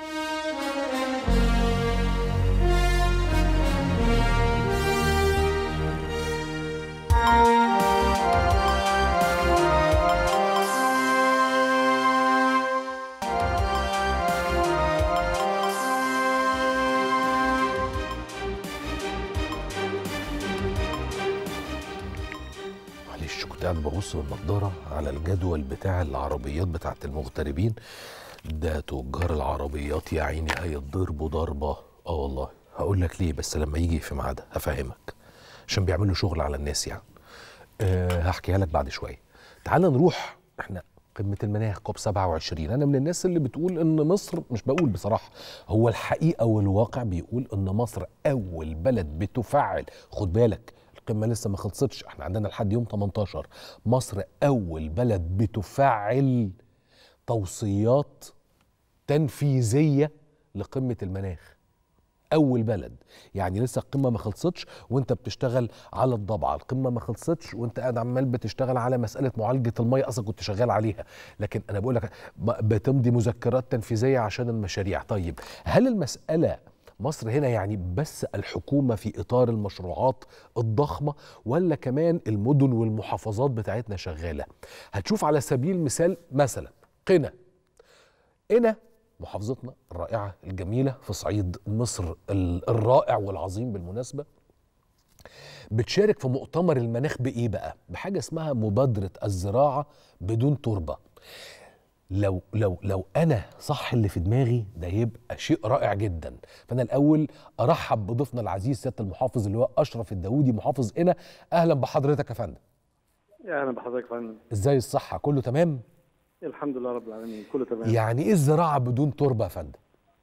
قاعد ببص بالنضاره على الجدول بتاع العربيات بتاعت المغتربين ده تجار العربيات يا عيني هيتضربوا ضربه اه والله هقول لك ليه بس لما يجي في ميعادها هفهمك عشان بيعملوا شغل على الناس يعني أه هحكيها لك بعد شويه تعال نروح احنا قمة المناخ كوب 27 أنا من الناس اللي بتقول إن مصر مش بقول بصراحة هو الحقيقة والواقع بيقول إن مصر أول بلد بتفعل خد بالك القمة لسه ما خلصتش احنا عندنا لحد يوم 18 مصر أول بلد بتفعل توصيات تنفيذية لقمة المناخ أول بلد يعني لسه القمة ما خلصتش وانت بتشتغل على الضبعة القمة ما خلصتش وانت قاعد عمال بتشتغل على مسألة معالجة المية أصلا كنت شغال عليها لكن أنا بقول لك بتمضي مذكرات تنفيذية عشان المشاريع طيب هل المسألة مصر هنا يعني بس الحكومة في إطار المشروعات الضخمة ولا كمان المدن والمحافظات بتاعتنا شغالة هتشوف على سبيل المثال مثلا قنا قنا محافظتنا الرائعة الجميلة في صعيد مصر الرائع والعظيم بالمناسبة بتشارك في مؤتمر المناخ بإيه بقى؟ بحاجة اسمها مبادرة الزراعة بدون تربة لو لو لو انا صح اللي في دماغي ده يبقى شيء رائع جدا فانا الاول ارحب بضيفنا العزيز سياده المحافظ اللي هو اشرف الداودي محافظ قنا اهلا بحضرتك يا فندم اهلا بحضرتك يا فندم ازاي الصحه كله تمام الحمد لله رب العالمين كله تمام يعني ايه الزراعه بدون تربه يا فندم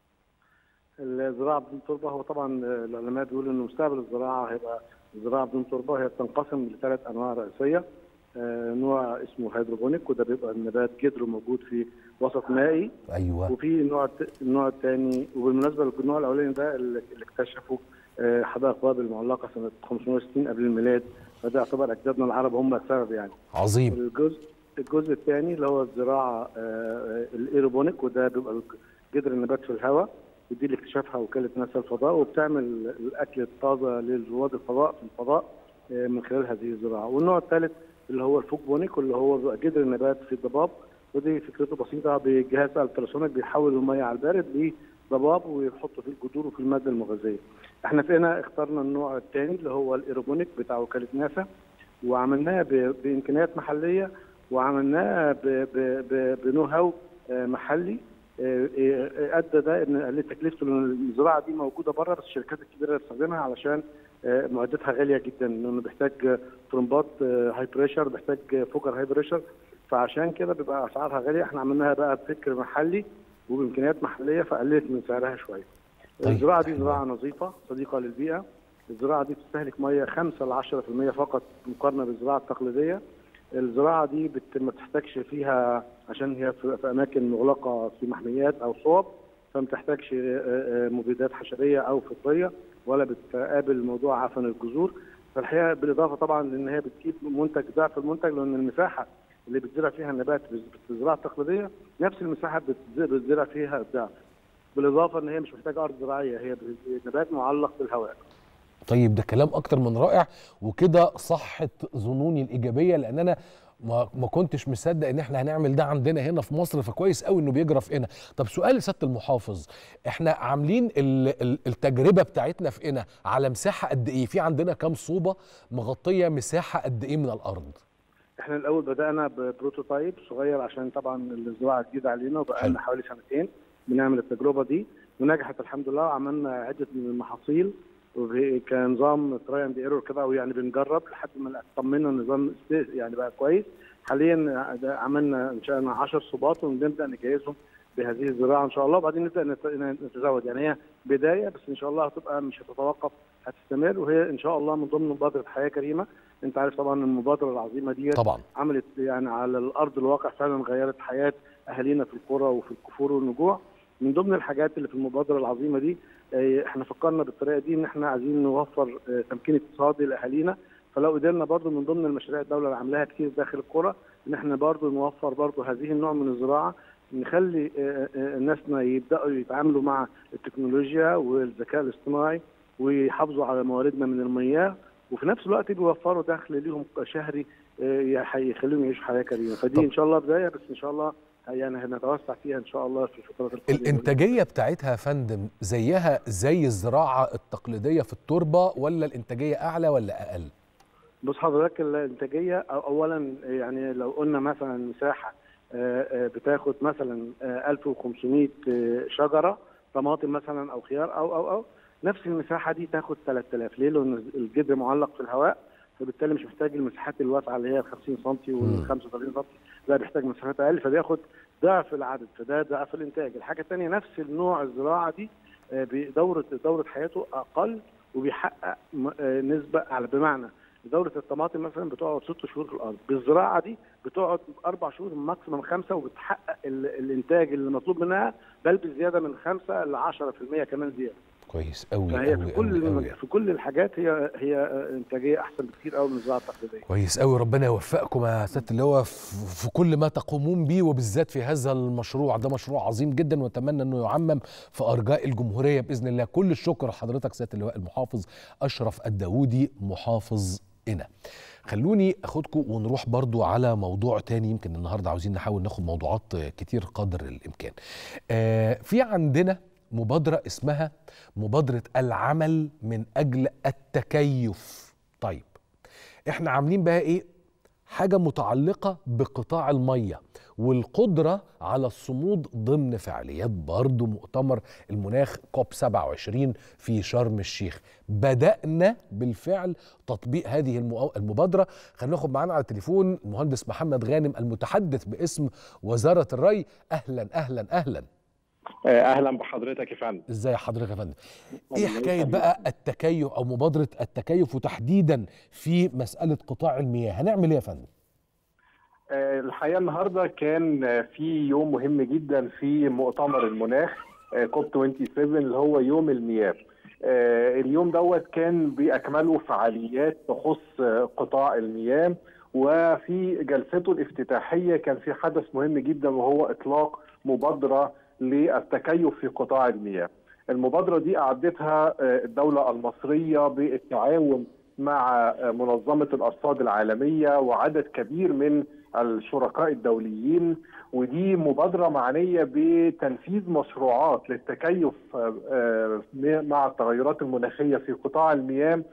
الزراعه بدون تربه هو طبعا العلماء بيقولوا ان مستقبل الزراعه هيبقى الزراعه بدون تربه هي بتنقسم لثلاث انواع رئيسيه آه، نوع اسمه هيدروبونيك وده بيبقى النبات جذره موجود في وسط مائي ايوه وفي النوع الت- النوع الثاني وبالمناسبه النوع الاولاني ده اللي اللي اكتشفه آه، حدائق بابل المعلقه سنه 560 قبل الميلاد فده يعتبر اجدادنا العرب هم السبب يعني عظيم الجزء الجزء الثاني اللي هو الزراعه آه، الايروبونيك وده بيبقى جذر النبات في الهواء ودي اللي اكتشفها وكاله ناسا الفضاء وبتعمل الاكل الطازه لرواد الفضاء في الفضاء آه، من خلال هذه الزراعه والنوع الثالث اللي هو الفوكبونيك واللي هو بيبقى جذر النبات في الضباب ودي فكرته بسيطه بجهاز التراسونيك بيحول الميه على البارد لضباب ويحطه في الجذور وفي الماده المغذيه. احنا في هنا اخترنا النوع الثاني اللي هو الايروبونيك بتاع وكاله ناسا وعملناه ب- بامكانيات محليه وعملناه ب- ب- ب- بنو هاو آه، محلي آه، آه، ادى ده ان قلت تكلفته لان الزراعه دي موجوده بره بس الشركات الكبيره بتستخدمها علشان آه، معدتها غاليه جدا لانه بيحتاج آه، ترمبات هاي بريشر بيحتاج آه، فوكر هاي بريشر فعشان كده بيبقى اسعارها غاليه احنا عملناها بقى بفكر محلي وبامكانيات محليه فقللت من سعرها شويه. طيب، الزراعه دي حلو. زراعه نظيفه صديقه للبيئه الزراعه دي بتستهلك ميه 5 ل 10% فقط مقارنه بالزراعه التقليديه الزراعه دي بت... ما بتحتاجش فيها عشان هي في, في اماكن مغلقه في محميات او صوب فما بتحتاجش آه، آه، مبيدات حشريه او فطريه ولا بتقابل موضوع عفن الجذور فالحقيقه بالاضافه طبعا لان هي بتجيب منتج ضعف المنتج لان المساحه اللي بتزرع فيها النبات في الزراعه التقليديه نفس المساحه بتز- بتزرع فيها الضعف بالاضافه ان هي مش محتاجه ارض زراعيه هي نبات معلق بالهواء طيب ده كلام اكتر من رائع وكده صحت ظنوني الايجابيه لان انا ما, ما كنتش مصدق ان احنا هنعمل ده عندنا هنا في مصر فكويس قوي انه بيجرى في قنا طب سؤال لسياده المحافظ احنا عاملين ال- ال- التجربه بتاعتنا في قنا على مساحه قد ايه في عندنا كام صوبه مغطيه مساحه قد ايه من الارض احنا الاول بدانا ببروتوتايب صغير عشان طبعا الزراعه جديده علينا وبقى حلو. لنا حوالي سنتين بنعمل التجربه دي ونجحت الحمد لله وعملنا عده من المحاصيل وب- كنظام تراي اند ايرور كده ويعني بنجرب لحد ما اطمنا النظام است- يعني بقى كويس حاليا ده عملنا انشانا 10 صوبات ونبدا نجهزهم بهذه الزراعه ان شاء الله وبعدين نبدا نت- نتزود يعني هي بدايه بس ان شاء الله هتبقى مش هتتوقف هتستمر وهي ان شاء الله من ضمن مبادره حياه كريمه انت عارف طبعا المبادره العظيمه دي طبعا عملت يعني على الارض الواقع فعلا غيرت حياه اهالينا في القرى وفي الكفور والنجوع من ضمن الحاجات اللي في المبادره العظيمه دي آه، احنا فكرنا بالطريقه دي ان احنا عايزين نوفر آه، تمكين اقتصادي لاهالينا فلو قدرنا برضو من ضمن المشاريع الدوله اللي عاملاها كتير داخل القرى ان احنا برضو نوفر برضو هذه النوع من الزراعه نخلي آه، آه، ناسنا يبداوا يتعاملوا مع التكنولوجيا والذكاء الاصطناعي ويحافظوا على مواردنا من المياه وفي نفس الوقت بيوفروا دخل ليهم شهري آه، هيخليهم يعيشوا حياه كريمه فدي طب. ان شاء الله بدايه بس ان شاء الله يعني هنتوسع فيها ان شاء الله في الفترات القادمه الانتاجيه بتاعتها يا فندم زيها زي الزراعه التقليديه في التربه ولا الانتاجيه اعلى ولا اقل بص حضرتك الانتاجيه أو- اولا يعني لو قلنا مثلا مساحه آه، آه، بتاخد مثلا آه، 1500 آه، شجره طماطم مثلا او خيار او او او نفس المساحه دي تاخد 3000 ليه؟ لان الجذر معلق في الهواء فبالتالي مش محتاج المساحات الواسعه اللي هي 50 سم وال 35 سم لا بيحتاج مساحات اقل فبياخد ضعف العدد فده ضعف الانتاج الحاجه الثانيه نفس النوع الزراعه دي آه، بدوره دوره حياته اقل وبيحقق م- آه، نسبه اعلى بمعنى دورة الطماطم مثلا بتقعد ست شهور في الارض، بالزراعه دي بتقعد اربع شهور ماكسيمم خمسه وبتحقق ال- الانتاج اللي مطلوب منها بل بزياده من خمسه ل 10% كمان زياده. كويس قوي فهي قوي في كل قوي قوي في كل الحاجات هي هي آه، انتاجيه احسن بكتير قوي من الزراعه التقليديه. كويس قوي ربنا يوفقكم يا سياده اللواء في في كل ما تقومون به وبالذات في هذا المشروع ده مشروع عظيم جدا واتمنى انه يعمم في ارجاء الجمهوريه باذن الله كل الشكر لحضرتك سياده اللواء المحافظ اشرف الداودي محافظ قنا خلوني اخدكم ونروح برضو على موضوع تاني يمكن النهارده عاوزين نحاول ناخد موضوعات كتير قدر الامكان آه في عندنا مبادره اسمها مبادره العمل من اجل التكيف طيب احنا عاملين بقى ايه حاجه متعلقه بقطاع الميه والقدره على الصمود ضمن فعاليات برضه مؤتمر المناخ كوب 27 في شرم الشيخ بدانا بالفعل تطبيق هذه المؤ- المبادره خلينا ناخد معانا على التليفون المهندس محمد غانم المتحدث باسم وزاره الري اهلا اهلا اهلا اهلا بحضرتك يا فندم ازاي حضرتك يا فندم ايه الله حكايه يسلمك. بقى التكيف او مبادره التكيف وتحديدا في مساله قطاع المياه هنعمل ايه يا فندم آه، الحقيقه النهارده كان آه، في يوم مهم جدا في مؤتمر المناخ آه، كوب 27 اللي هو يوم المياه آه، اليوم دوت كان باكمله فعاليات تخص آه، قطاع المياه وفي جلسته الافتتاحيه كان في حدث مهم جدا وهو اطلاق مبادره للتكيف في قطاع المياه. المبادره دي اعدتها آه، الدوله المصريه بالتعاون مع آه، منظمه الارصاد العالميه وعدد كبير من الشركاء الدوليين ودي مبادره معنيه بتنفيذ مشروعات للتكيف آه، آه، مع التغيرات المناخيه في قطاع المياه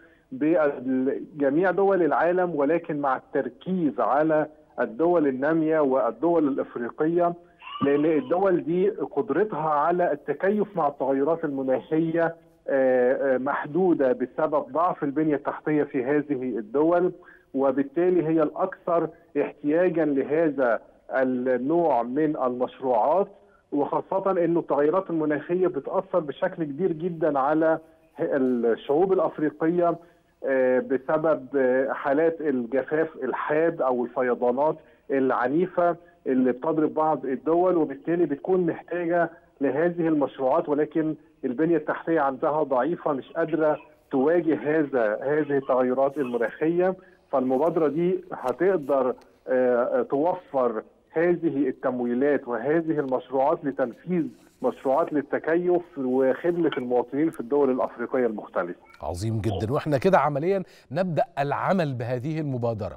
بجميع دول العالم ولكن مع التركيز على الدول الناميه والدول الافريقيه لان الدول دي قدرتها على التكيف مع التغيرات المناخيه آه، آه، محدوده بسبب ضعف البنيه التحتيه في هذه الدول وبالتالي هي الاكثر احتياجا لهذا النوع من المشروعات وخاصه انه التغيرات المناخيه بتاثر بشكل كبير جدا على الشعوب الافريقيه آه، بسبب آه، حالات الجفاف الحاد او الفيضانات العنيفه اللي بتضرب بعض الدول وبالتالي بتكون محتاجه لهذه المشروعات ولكن البنيه التحتيه عندها ضعيفه مش قادره تواجه هذا هذه التغيرات المناخيه فالمبادره دي هتقدر آه، توفر هذه التمويلات وهذه المشروعات لتنفيذ مشروعات للتكيف وخدمه المواطنين في الدول الافريقيه المختلفه. عظيم جدا واحنا كده عمليا نبدا العمل بهذه المبادره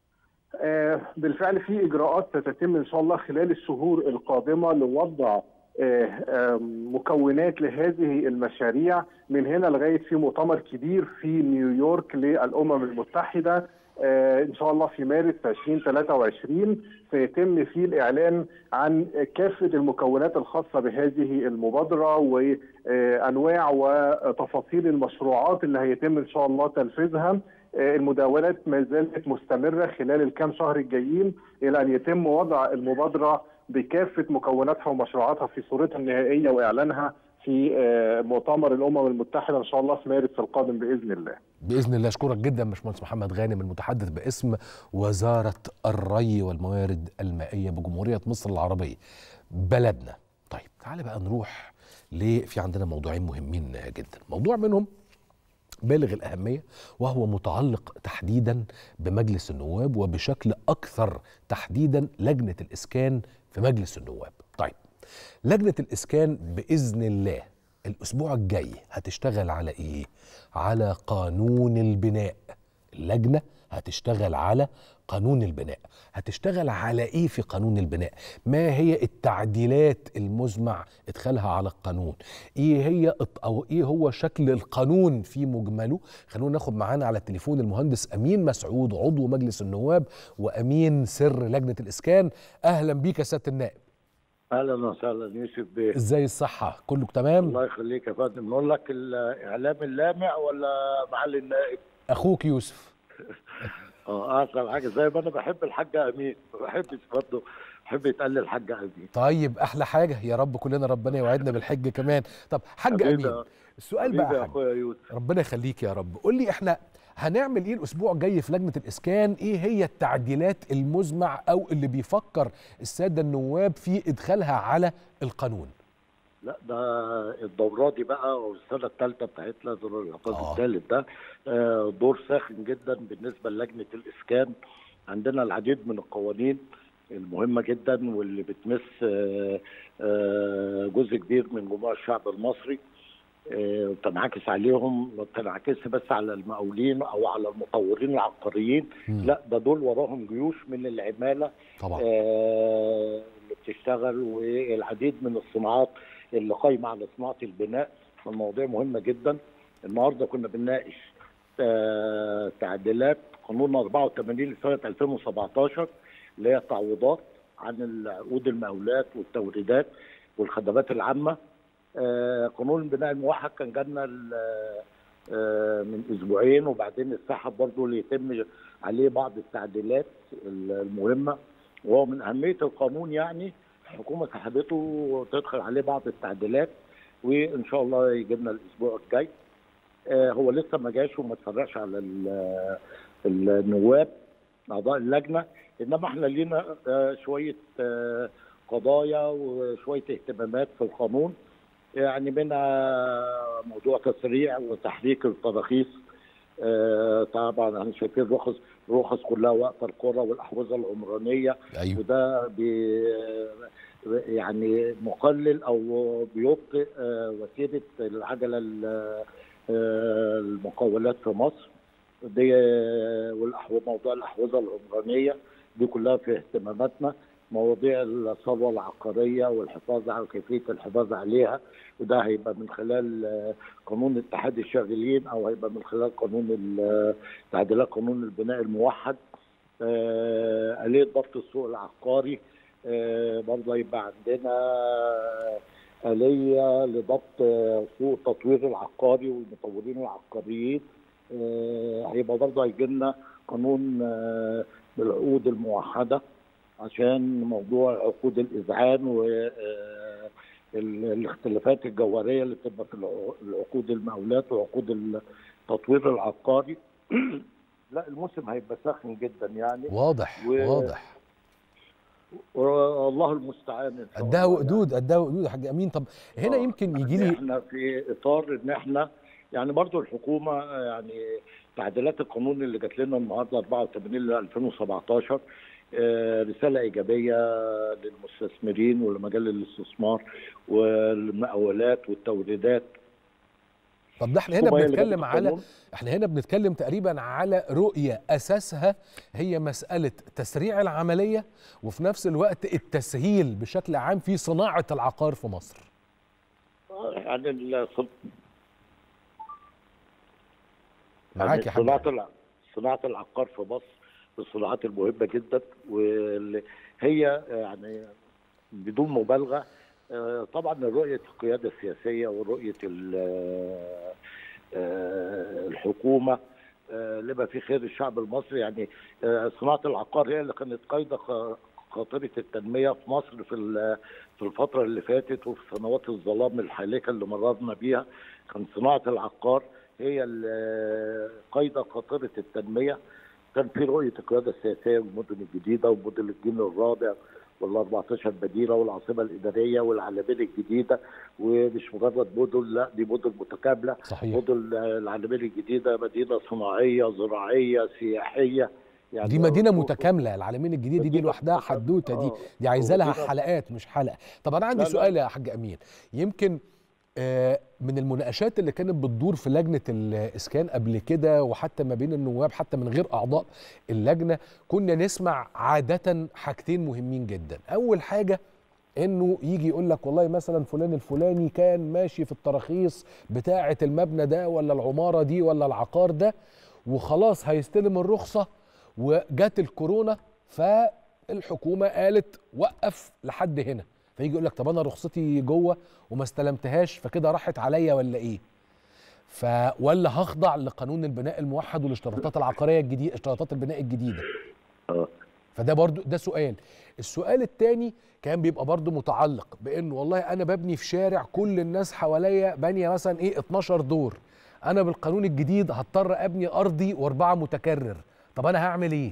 آه، بالفعل في اجراءات ستتم ان شاء الله خلال الشهور القادمه لوضع آه، آه، مكونات لهذه المشاريع من هنا لغايه في مؤتمر كبير في نيويورك للامم المتحده آه، ان شاء الله في مارس 2023 سيتم فيه الاعلان عن كافه المكونات الخاصه بهذه المبادره وانواع وتفاصيل المشروعات اللي هيتم ان شاء الله تنفيذها آه، المداولات ما زالت مستمره خلال الكام شهر الجايين الى ان يتم وضع المبادره بكافه مكوناتها ومشروعاتها في صورتها النهائيه واعلانها في آه، مؤتمر الامم المتحده ان شاء الله في مارس القادم باذن الله. باذن الله اشكرك جدا باشمهندس محمد غانم المتحدث باسم وزاره الري والموارد المائيه بجمهوريه مصر العربيه بلدنا طيب تعالى بقى نروح ليه في عندنا موضوعين مهمين جدا موضوع منهم بالغ الأهمية وهو متعلق تحديدا بمجلس النواب وبشكل أكثر تحديدا لجنة الإسكان في مجلس النواب طيب لجنة الإسكان بإذن الله الأسبوع الجاي هتشتغل على إيه؟ على قانون البناء اللجنة هتشتغل على قانون البناء هتشتغل على ايه في قانون البناء ما هي التعديلات المزمع ادخالها على القانون ايه هي الت- او ايه هو شكل القانون في مجمله خلونا ناخد معانا على التليفون المهندس امين مسعود عضو مجلس النواب وامين سر لجنه الاسكان اهلا بيك يا سياده النائب اهلا وسهلا يوسف بيه ازاي الصحه كله تمام الله يخليك يا فندم نقول لك الاعلام اللامع ولا معالي النائب اخوك يوسف اه احسن حاجه زي ما انا بحب الحاجه امين ما بحبش برضه بحب يتقال لي الحاجه امين طيب احلى حاجه يا رب كلنا ربنا يوعدنا بالحج كمان طب حاج حبيبي امين يا- السؤال حبيبي بقى يا يا حاج اخويا يوسف ربنا يخليك يا رب قول لي احنا هنعمل ايه الاسبوع الجاي في لجنه الاسكان ايه هي التعديلات المزمع او اللي بيفكر الساده النواب في ادخالها على القانون لا ده الدورة دي بقى والسنة الثالثة بتاعتنا دور العقاد آه. الثالث ده آه، دور ساخن جدا بالنسبة للجنة الإسكان عندنا العديد من القوانين المهمة جدا واللي بتمس آه، آه، جزء كبير من جموع الشعب المصري آه، وتنعكس عليهم ما بتنعكسش بس على المقاولين او على المطورين العقاريين مم. لا ده دول وراهم جيوش من العماله طبعا آه، اللي بتشتغل والعديد من الصناعات اللي قايمه على صناعه البناء فالمواضيع مهمه جدا النهارده كنا بنناقش آه، تعديلات قانون 84 لسنه 2017 اللي هي تعويضات عن عقود المقاولات والتوريدات والخدمات العامه آه، قانون البناء الموحد كان جالنا ال- آه، من اسبوعين وبعدين اتسحب برضه ليتم عليه بعض التعديلات المهمه وهو من اهميه القانون يعني الحكومه سحبته وتدخل عليه بعض التعديلات وان شاء الله يجي لنا الاسبوع الجاي آه، هو لسه ما جاش وما اتفرجش على ال- النواب اعضاء اللجنه انما احنا لينا آه، شويه آه، قضايا وشويه اهتمامات في القانون يعني منها موضوع تسريع وتحريك التراخيص آه، طبعا احنا شايفين الرخص الرخص كلها واقفه القرى والاحوزه العمرانيه ايوه وده بي يعني مقلل او بيبطئ آه، وسيله العجله ال- آه، المقاولات في مصر دي والأحو... موضوع الاحوزه العمرانيه دي كلها في اهتماماتنا مواضيع الثروه العقاريه والحفاظ على كيفيه الحفاظ عليها وده هيبقى من خلال آه، قانون اتحاد الشاغلين او هيبقى من خلال قانون ال- تعديلات قانون البناء الموحد آه، آلية ضبط السوق العقاري آه، برضه هيبقى عندنا آلية لضبط آه، سوق التطوير العقاري والمطورين العقاريين آه، هيبقى برضه هيجي لنا قانون آه، بالعقود الموحدة عشان موضوع عقود الإذعان و آه، ال- الاختلافات الجوهرية اللي بتبقى في الع- العقود المقاولات وعقود التطوير العقاري لا الموسم هيبقى ساخن جدا يعني واضح و- واضح والله المستعان إن شاء قدها الله وقدود قدها وقدود يا حاج امين طب هنا آه، يمكن يجي يعني لي احنا في اطار ان احنا يعني برضو الحكومه آه، يعني تعديلات القانون اللي جات لنا النهارده 84 ل 2017 آه، رساله ايجابيه للمستثمرين ولمجال الاستثمار والمقاولات والتوريدات طب ده احنا هنا الحكومة هي اللي بنتكلم جابت على القانون. احنا هنا بنتكلم تقريبا على رؤية أساسها هي مسألة تسريع العملية وفي نفس الوقت التسهيل بشكل عام في صناعة العقار في مصر آه، يعني الص- معاك يا حاج صناعه الع- صناعه العقار في مصر من الصناعات المهمه جدا وهي يعني بدون مبالغه آه، طبعا رؤيه القياده السياسيه ورؤيه ال- آه، الحكومه آه، لما في خير الشعب المصري يعني آه، صناعه العقار هي اللي كانت قايده خ- خاطره التنميه في مصر في ال- في الفتره اللي فاتت وفي سنوات الظلام الحالكه اللي مررنا بيها كان صناعه العقار هي اللي قايده خاطره التنميه كان في رؤيه القياده السياسيه والمدن الجديده ومدن الجيل الرابع وال 14 مدينه والعاصمه الاداريه والعلمين الجديده ومش مجرد مدن لا دي مدن متكامله صحيح مدن العلمين الجديده مدينه صناعيه زراعيه سياحيه يعني دي مدينة متكاملة العالمين الجديدة دي مدينة لوحدها متكاملة. حدوتة دي آه. دي عايزة لها ومدينة- حلقات مش حلقة طب أنا عندي لا، لا. سؤال يا حاج أمين يمكن آه، من المناقشات اللي كانت بتدور في لجنة الإسكان قبل كده وحتى ما بين النواب حتى من غير أعضاء اللجنة كنا نسمع عادة حاجتين مهمين جدا أول حاجة انه يجي يقول لك والله مثلا فلان الفلاني كان ماشي في التراخيص بتاعه المبنى ده ولا العماره دي ولا العقار ده وخلاص هيستلم الرخصه وجات الكورونا فالحكومه قالت وقف لحد هنا فيجي يقول لك طب انا رخصتي جوه وما استلمتهاش فكده راحت عليا ولا ايه ف ولا هخضع لقانون البناء الموحد والاشتراطات العقاريه الجديده اشتراطات البناء الجديده آه. فده برضو ده سؤال السؤال الثاني كان بيبقى برضو متعلق بانه والله انا ببني في شارع كل الناس حواليا بانيه مثلا ايه 12 دور انا بالقانون الجديد هضطر ابني ارضي واربعه متكرر طب انا هعمل ايه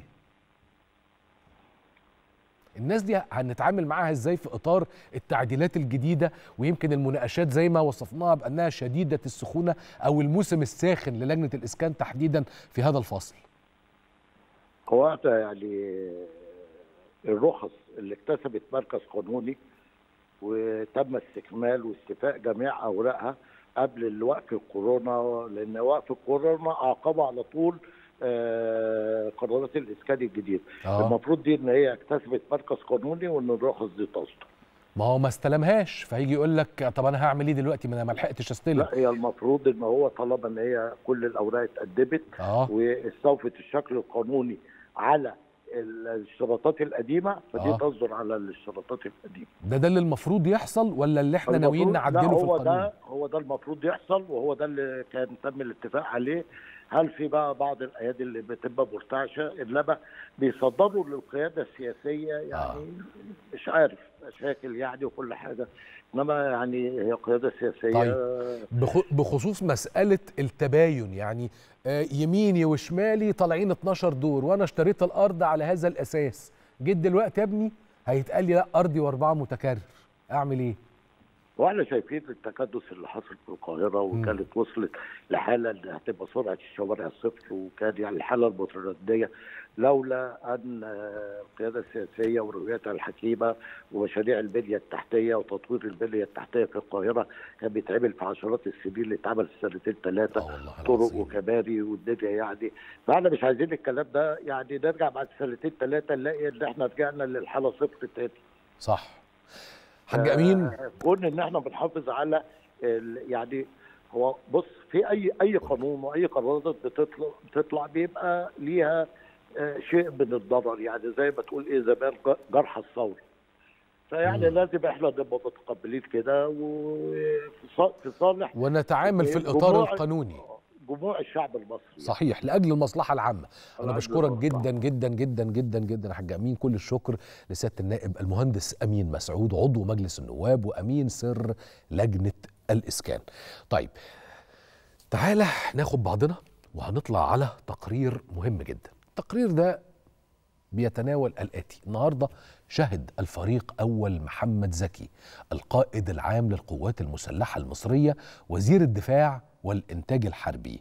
الناس دي هنتعامل معاها ازاي في اطار التعديلات الجديده ويمكن المناقشات زي ما وصفناها بانها شديده السخونه او الموسم الساخن للجنه الاسكان تحديدا في هذا الفصل هو إحنا يعني الرخص اللي اكتسبت مركز قانوني وتم استكمال واستيفاء جميع اوراقها قبل الوقف الكورونا لان وقف الكورونا اعقبه على طول آه، قرارات الاسكان الجديد آه. المفروض دي ان هي اكتسبت مركز قانوني وان الرخص دي تصدر ما هو ما استلمهاش فهيجي يقول لك طب انا هعمل ايه دلوقتي ما انا ما لحقتش استلم لا هي المفروض ان هو طالما ان هي كل الاوراق اتقدمت اه واستوفت الشكل القانوني على الاشتراطات القديمه فدي آه. تصدر على الاشتراطات القديمه ده ده اللي المفروض يحصل ولا اللي احنا ناويين المفروض- لا نعدله في هو القانون ده هو ده المفروض يحصل وهو ده اللي كان تم الاتفاق عليه هل في بقى بعض الايادي اللي بتبقى مرتعشه انما بيصدروا للقياده السياسيه يعني آه. مش عارف مشاكل يعني وكل حاجه انما يعني هي قياده سياسيه طيب. بخ- بخصوص مسألة التباين يعني آه، يميني وشمالي طالعين 12 دور وأنا اشتريت الأرض على هذا الأساس جيت دلوقتي يا ابني هيتقال لي لا أرضي وأربعة متكرر أعمل إيه؟ واحنا شايفين التكدس اللي حصل في القاهره وكانت وصلت لحاله اللي هتبقى سرعه الشوارع صفر وكان يعني الحاله المترديه لولا ان آه، القياده السياسيه ورؤيتها الحكيمه ومشاريع البنيه التحتيه وتطوير البنيه التحتيه في القاهره كان بيتعمل في عشرات السنين اللي اتعمل في سنتين ثلاثه آه والله طرق العظيم. وكباري والدنيا يعني فاحنا مش عايزين الكلام ده يعني نرجع بعد سنتين ثلاثه نلاقي ان احنا رجعنا للحاله صفر تاني صح حاج أمين آه، كون ان احنا بنحافظ على ال- يعني هو بص في اي اي قانون واي قرارات بتطلع بتطلع بيبقى ليها آه، شيء من الضرر يعني زي ما تقول ايه زمان ج- جرح الثوره فيعني مم. لازم احنا نبقى متقبلين كده وفي ص- في صالح ونتعامل في الإطار جموع- القانوني جموع الشعب المصري صحيح لاجل المصلحه العامه انا لأجل بشكرك المصلحة. جدا جدا جدا جدا جدا يا حاج امين كل الشكر لسياده النائب المهندس امين مسعود عضو مجلس النواب وامين سر لجنه الاسكان طيب تعالى ناخد بعضنا وهنطلع على تقرير مهم جدا التقرير ده بيتناول الآتي النهاردة شهد الفريق أول محمد زكي القائد العام للقوات المسلحة المصرية وزير الدفاع والإنتاج الحربي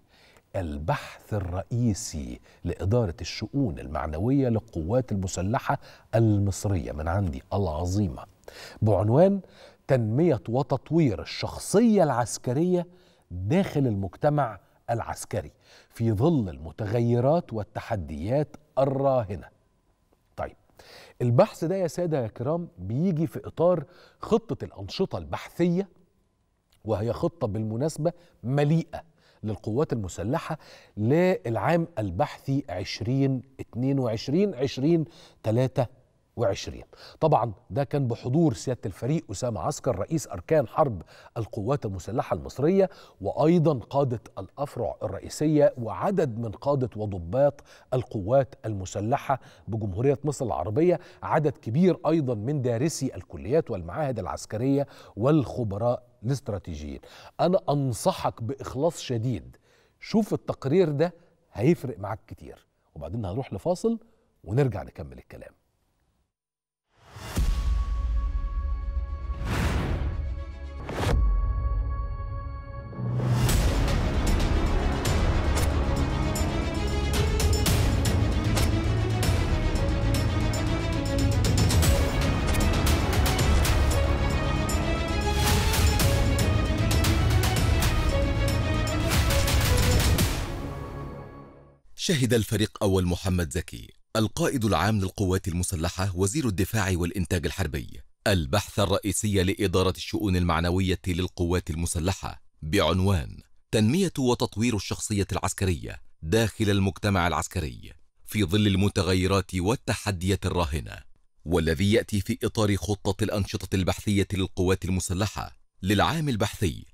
البحث الرئيسي لإدارة الشؤون المعنوية للقوات المسلحة المصرية من عندي العظيمة بعنوان تنمية وتطوير الشخصية العسكرية داخل المجتمع العسكري في ظل المتغيرات والتحديات الراهنه طيب البحث ده يا ساده يا كرام بيجي في اطار خطه الانشطه البحثيه وهي خطه بالمناسبه مليئه للقوات المسلحه للعام البحثي 2022 2023 طبعا ده كان بحضور سياده الفريق اسامه عسكر رئيس اركان حرب القوات المسلحه المصريه وايضا قاده الافرع الرئيسيه وعدد من قاده وضباط القوات المسلحه بجمهوريه مصر العربيه عدد كبير ايضا من دارسي الكليات والمعاهد العسكريه والخبراء الاستراتيجيين انا انصحك باخلاص شديد شوف التقرير ده هيفرق معاك كتير وبعدين هنروح لفاصل ونرجع نكمل الكلام شهد الفريق أول محمد زكي القائد العام للقوات المسلحة وزير الدفاع والإنتاج الحربي البحث الرئيسي لإدارة الشؤون المعنوية للقوات المسلحة بعنوان تنمية وتطوير الشخصية العسكرية داخل المجتمع العسكري في ظل المتغيرات والتحديات الراهنة والذي يأتي في إطار خطة الأنشطة البحثية للقوات المسلحة للعام البحثي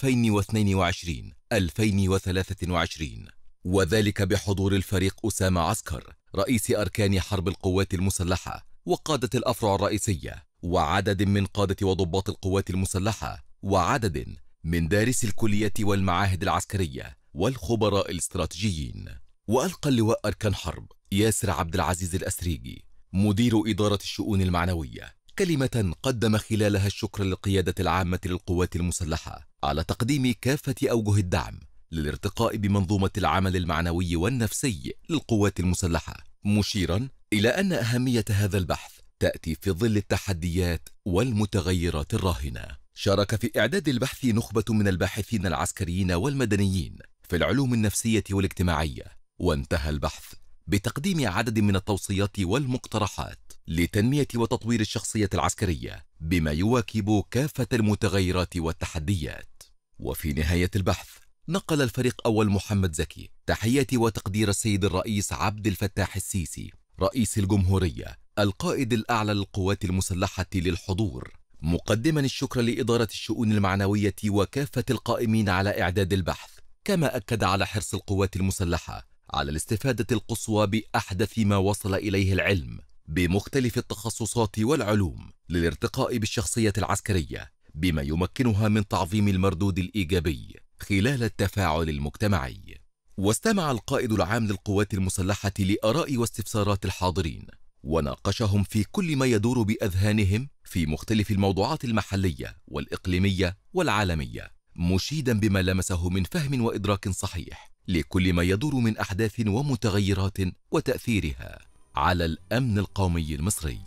2022-2023 وذلك بحضور الفريق أسامة عسكر رئيس أركان حرب القوات المسلحة وقادة الأفرع الرئيسية وعدد من قادة وضباط القوات المسلحة وعدد من دارسي الكلية والمعاهد العسكرية والخبراء الاستراتيجيين وألقى اللواء أركان حرب ياسر عبد العزيز الأسريجي مدير إدارة الشؤون المعنوية كلمة قدم خلالها الشكر للقيادة العامة للقوات المسلحة على تقديم كافة أوجه الدعم للارتقاء بمنظومة العمل المعنوي والنفسي للقوات المسلحة مشيرا إلى أن أهمية هذا البحث تأتي في ظل التحديات والمتغيرات الراهنة شارك في إعداد البحث نخبة من الباحثين العسكريين والمدنيين في العلوم النفسية والاجتماعية وانتهى البحث بتقديم عدد من التوصيات والمقترحات لتنمية وتطوير الشخصية العسكرية بما يواكب كافة المتغيرات والتحديات وفي نهاية البحث نقل الفريق أول محمد زكي تحية وتقدير السيد الرئيس عبد الفتاح السيسي رئيس الجمهورية القائد الأعلى للقوات المسلحة للحضور مقدما الشكر لإدارة الشؤون المعنوية وكافة القائمين على إعداد البحث كما أكد على حرص القوات المسلحة على الاستفادة القصوى بأحدث ما وصل إليه العلم بمختلف التخصصات والعلوم للارتقاء بالشخصية العسكرية بما يمكنها من تعظيم المردود الإيجابي خلال التفاعل المجتمعي واستمع القائد العام للقوات المسلحة لآراء واستفسارات الحاضرين وناقشهم في كل ما يدور بأذهانهم في مختلف الموضوعات المحلية والإقليمية والعالمية مشيدا بما لمسه من فهم وإدراك صحيح لكل ما يدور من أحداث ومتغيرات وتأثيرها على الأمن القومي المصري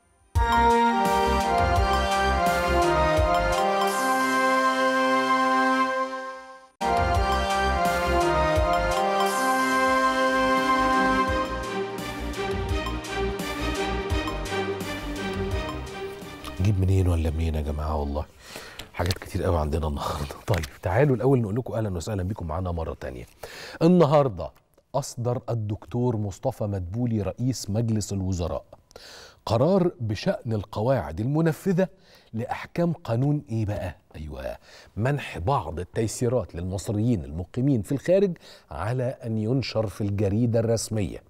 نجيب منين ولا منين يا جماعه والله حاجات كتير قوي عندنا النهارده طيب تعالوا الاول نقول لكم اهلا وسهلا بكم معانا مره تانية النهارده اصدر الدكتور مصطفى مدبولي رئيس مجلس الوزراء قرار بشان القواعد المنفذه لاحكام قانون ايه بقى ايوه منح بعض التيسيرات للمصريين المقيمين في الخارج على ان ينشر في الجريده الرسميه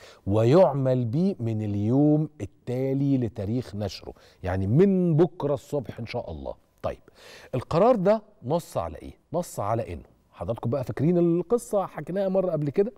ويعمل به من اليوم التالي لتاريخ نشره يعني من بكرة الصبح إن شاء الله طيب القرار ده نص على إيه؟ نص على إنه حضراتكم بقى فاكرين القصة حكيناها مرة قبل كده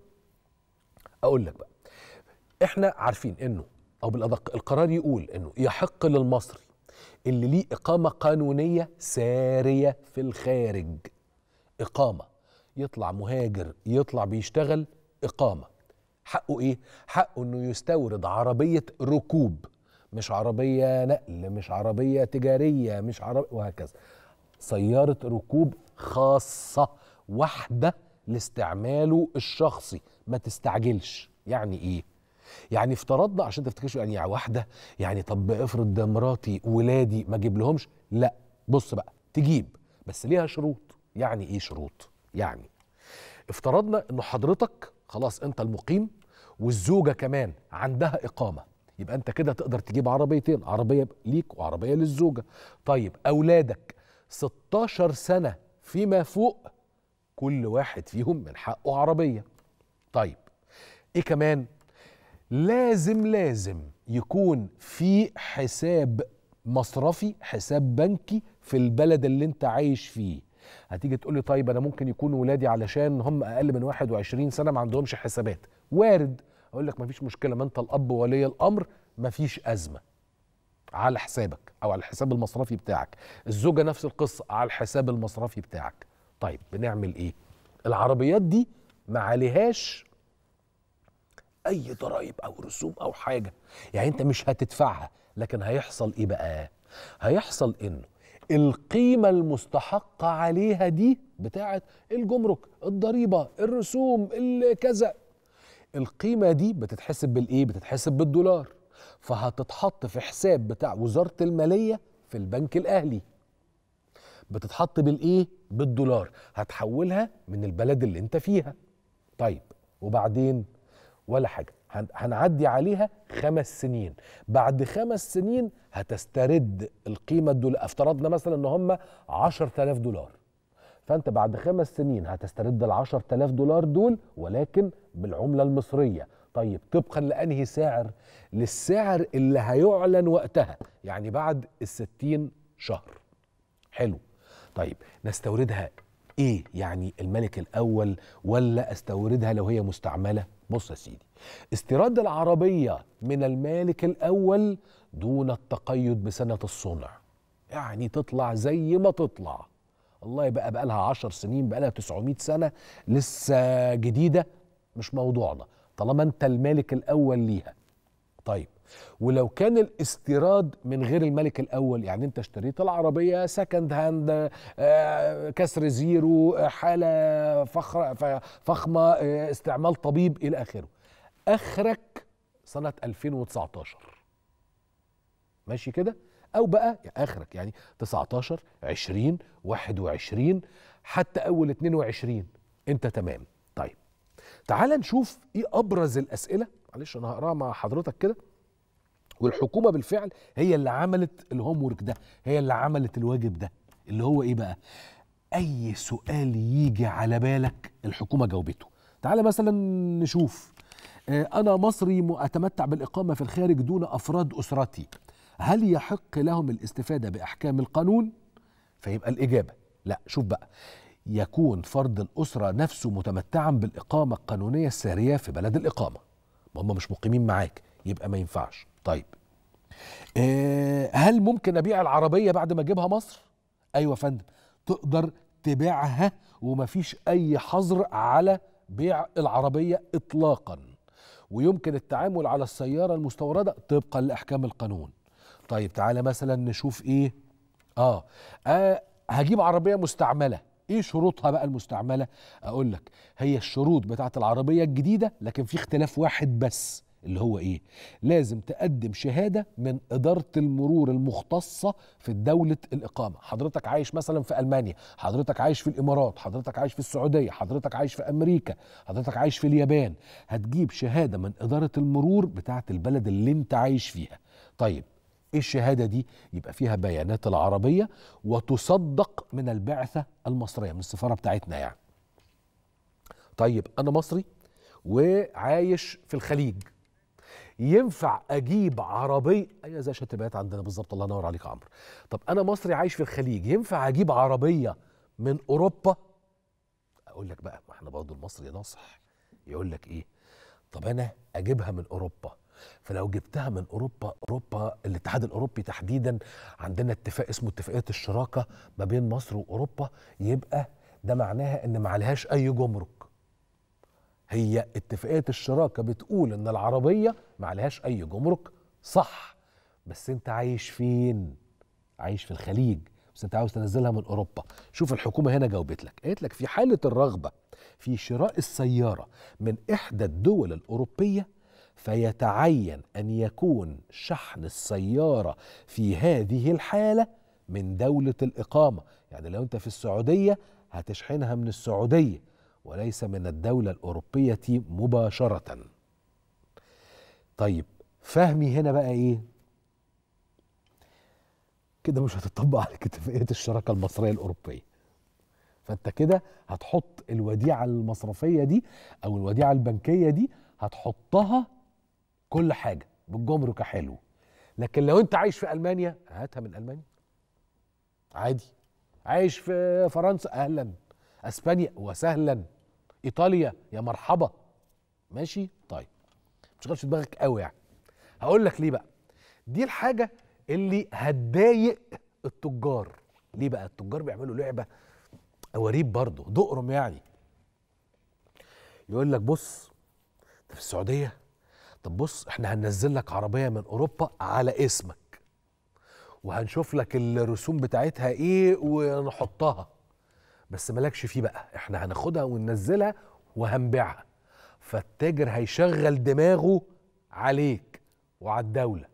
أقول لك بقى إحنا عارفين إنه أو بالأدق القرار يقول إنه يحق للمصري اللي ليه إقامة قانونية سارية في الخارج إقامة يطلع مهاجر يطلع بيشتغل إقامة حقه ايه حقه انه يستورد عربيه ركوب مش عربيه نقل مش عربيه تجاريه مش عربيه وهكذا سياره ركوب خاصه واحده لاستعماله الشخصي ما تستعجلش يعني ايه يعني افترضنا عشان تفتكروا يعني واحده يعني طب افرض مراتي ولادي ما اجيب لهمش لا بص بقى تجيب بس ليها شروط يعني ايه شروط يعني افترضنا انه حضرتك خلاص انت المقيم والزوجه كمان عندها اقامه يبقى انت كده تقدر تجيب عربيتين عربيه ليك وعربيه للزوجه طيب اولادك 16 سنه فيما فوق كل واحد فيهم من حقه عربيه طيب ايه كمان لازم لازم يكون في حساب مصرفي حساب بنكي في البلد اللي انت عايش فيه هتيجي تقول لي طيب انا ممكن يكون ولادي علشان هم اقل من 21 سنه ما عندهمش حسابات وارد اقول لك مفيش مشكله ما انت الاب ولي الامر مفيش ازمه على حسابك او على الحساب المصرفي بتاعك الزوجه نفس القصه على الحساب المصرفي بتاعك طيب بنعمل ايه العربيات دي ما عليهاش اي ضرائب او رسوم او حاجه يعني انت مش هتدفعها لكن هيحصل ايه بقى هيحصل انه القيمة المستحقة عليها دي بتاعت الجمرك الضريبة الرسوم الكذا القيمة دي بتتحسب بالإيه؟ بتتحسب بالدولار فهتتحط في حساب بتاع وزارة المالية في البنك الأهلي بتتحط بالإيه؟ بالدولار هتحولها من البلد اللي انت فيها طيب وبعدين ولا حاجة هنعدي عليها خمس سنين بعد خمس سنين هتسترد القيمة الدولار افترضنا مثلا ان هم 10000 دولار فانت بعد خمس سنين هتسترد ال 10000 دولار دول ولكن بالعملة المصرية طيب طبقا لأنهي سعر للسعر اللي هيعلن وقتها يعني بعد الستين شهر حلو طيب نستوردها ايه يعني الملك الاول ولا استوردها لو هي مستعمله بص يا سيدي استيراد العربيه من المالك الاول دون التقيد بسنه الصنع يعني تطلع زي ما تطلع والله بقى بقى لها 10 سنين بقى لها 900 سنه لسه جديده مش موضوعنا طالما انت المالك الاول ليها طيب ولو كان الاستيراد من غير الملك الاول يعني انت اشتريت العربيه سكند هاند آه، كسر زيرو آه، حاله فخر فخمه آه، استعمال طبيب الى اخره اخرك سنه 2019 ماشي كده او بقى اخرك يعني 19 20 21 حتى اول 22 انت تمام طيب تعال نشوف ايه ابرز الاسئله معلش انا هقراها مع حضرتك كده والحكومه بالفعل هي اللي عملت الهوم ورك ده هي اللي عملت الواجب ده اللي هو ايه بقى اي سؤال يجي على بالك الحكومه جاوبته تعال مثلا نشوف آه، انا مصري م- اتمتع بالاقامه في الخارج دون افراد اسرتي هل يحق لهم الاستفاده باحكام القانون فيبقى الاجابه لا شوف بقى يكون فرد الاسره نفسه متمتعا بالاقامه القانونيه الساريه في بلد الاقامه ما هم مش مقيمين معاك يبقى ما ينفعش طيب آه، هل ممكن ابيع العربيه بعد ما اجيبها مصر ايوه يا فندم تقدر تبيعها ومفيش اي حظر على بيع العربيه اطلاقا ويمكن التعامل على السياره المستورده طبقا لاحكام القانون طيب تعالى مثلا نشوف ايه اه, آه هجيب عربيه مستعمله ايه شروطها بقى المستعمله اقول لك هي الشروط بتاعت العربيه الجديده لكن في اختلاف واحد بس اللي هو ايه لازم تقدم شهاده من اداره المرور المختصه في دوله الاقامه حضرتك عايش مثلا في المانيا حضرتك عايش في الامارات حضرتك عايش في السعوديه حضرتك عايش في امريكا حضرتك عايش في اليابان هتجيب شهاده من اداره المرور بتاعت البلد اللي انت عايش فيها طيب ايه الشهاده دي يبقى فيها بيانات العربيه وتصدق من البعثه المصريه من السفاره بتاعتنا يعني طيب انا مصري وعايش في الخليج ينفع اجيب عربيه ايوه زي شتبات عندنا بالظبط الله ينور عليك يا عمرو طب انا مصري عايش في الخليج ينفع اجيب عربيه من اوروبا اقول لك بقى ما احنا برضه المصري ناصح يقول لك ايه طب انا اجيبها من اوروبا فلو جبتها من اوروبا اوروبا الاتحاد الاوروبي تحديدا عندنا اتفاق اسمه اتفاقيه الشراكه ما بين مصر واوروبا يبقى ده معناها ان ما عليهاش اي جمرك هي اتفاقيه الشراكه بتقول ان العربيه ما عليهاش اي جمرك صح بس انت عايش فين عايش في الخليج بس انت عاوز تنزلها من اوروبا شوف الحكومه هنا جاوبت لك قالت لك في حاله الرغبه في شراء السياره من احدى الدول الاوروبيه فيتعين ان يكون شحن السياره في هذه الحاله من دوله الاقامه يعني لو انت في السعوديه هتشحنها من السعوديه وليس من الدوله الاوروبيه مباشره طيب فهمي هنا بقى ايه كده مش هتطبق عليك اتفاقيه الشراكه المصريه الاوروبيه فانت كده هتحط الوديعه المصرفيه دي او الوديعه البنكيه دي هتحطها كل حاجه بالجمرك حلو لكن لو انت عايش في المانيا هاتها من المانيا عادي عايش في فرنسا اهلا اسبانيا وسهلا ايطاليا يا مرحبا ماشي طيب ما تشغلش دماغك قوي يعني هقول لك ليه بقى دي الحاجه اللي هتضايق التجار ليه بقى التجار بيعملوا لعبه قواريب برضه دقرم يعني يقول لك بص انت في السعوديه طب بص احنا هننزل لك عربيه من اوروبا على اسمك وهنشوف لك الرسوم بتاعتها ايه ونحطها بس مالكش فيه بقى احنا هناخدها وننزلها وهنبيعها فالتاجر هيشغل دماغه عليك وعلى الدولة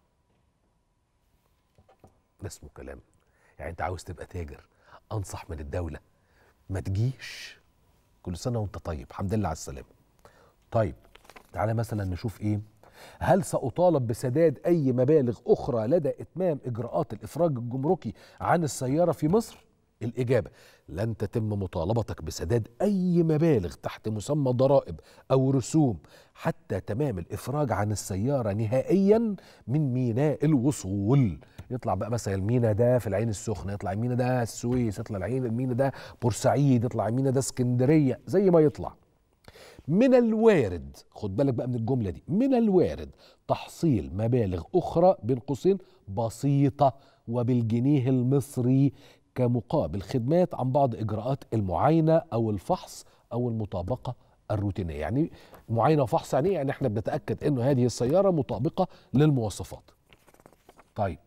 ده اسمه كلام يعني انت عاوز تبقى تاجر انصح من الدولة ما تجيش كل سنة وانت طيب الحمد لله على السلامة طيب تعالى مثلا نشوف ايه هل سأطالب بسداد أي مبالغ أخرى لدى إتمام إجراءات الإفراج الجمركي عن السيارة في مصر؟ الإجابة لن تتم مطالبتك بسداد أي مبالغ تحت مسمى ضرائب أو رسوم حتى تمام الإفراج عن السيارة نهائيا من ميناء الوصول يطلع بقى مثلا المينا ده في العين السخنة يطلع المينا ده السويس يطلع العين المينا ده بورسعيد يطلع المينا ده اسكندرية زي ما يطلع من الوارد خد بالك بقى من الجملة دي من الوارد تحصيل مبالغ أخرى بين قوسين بسيطة وبالجنيه المصري كمقابل خدمات عن بعض إجراءات المعاينة أو الفحص أو المطابقة الروتينية يعني معاينة وفحص يعني إيه؟ يعني احنا بنتأكد أنه هذه السيارة مطابقة للمواصفات طيب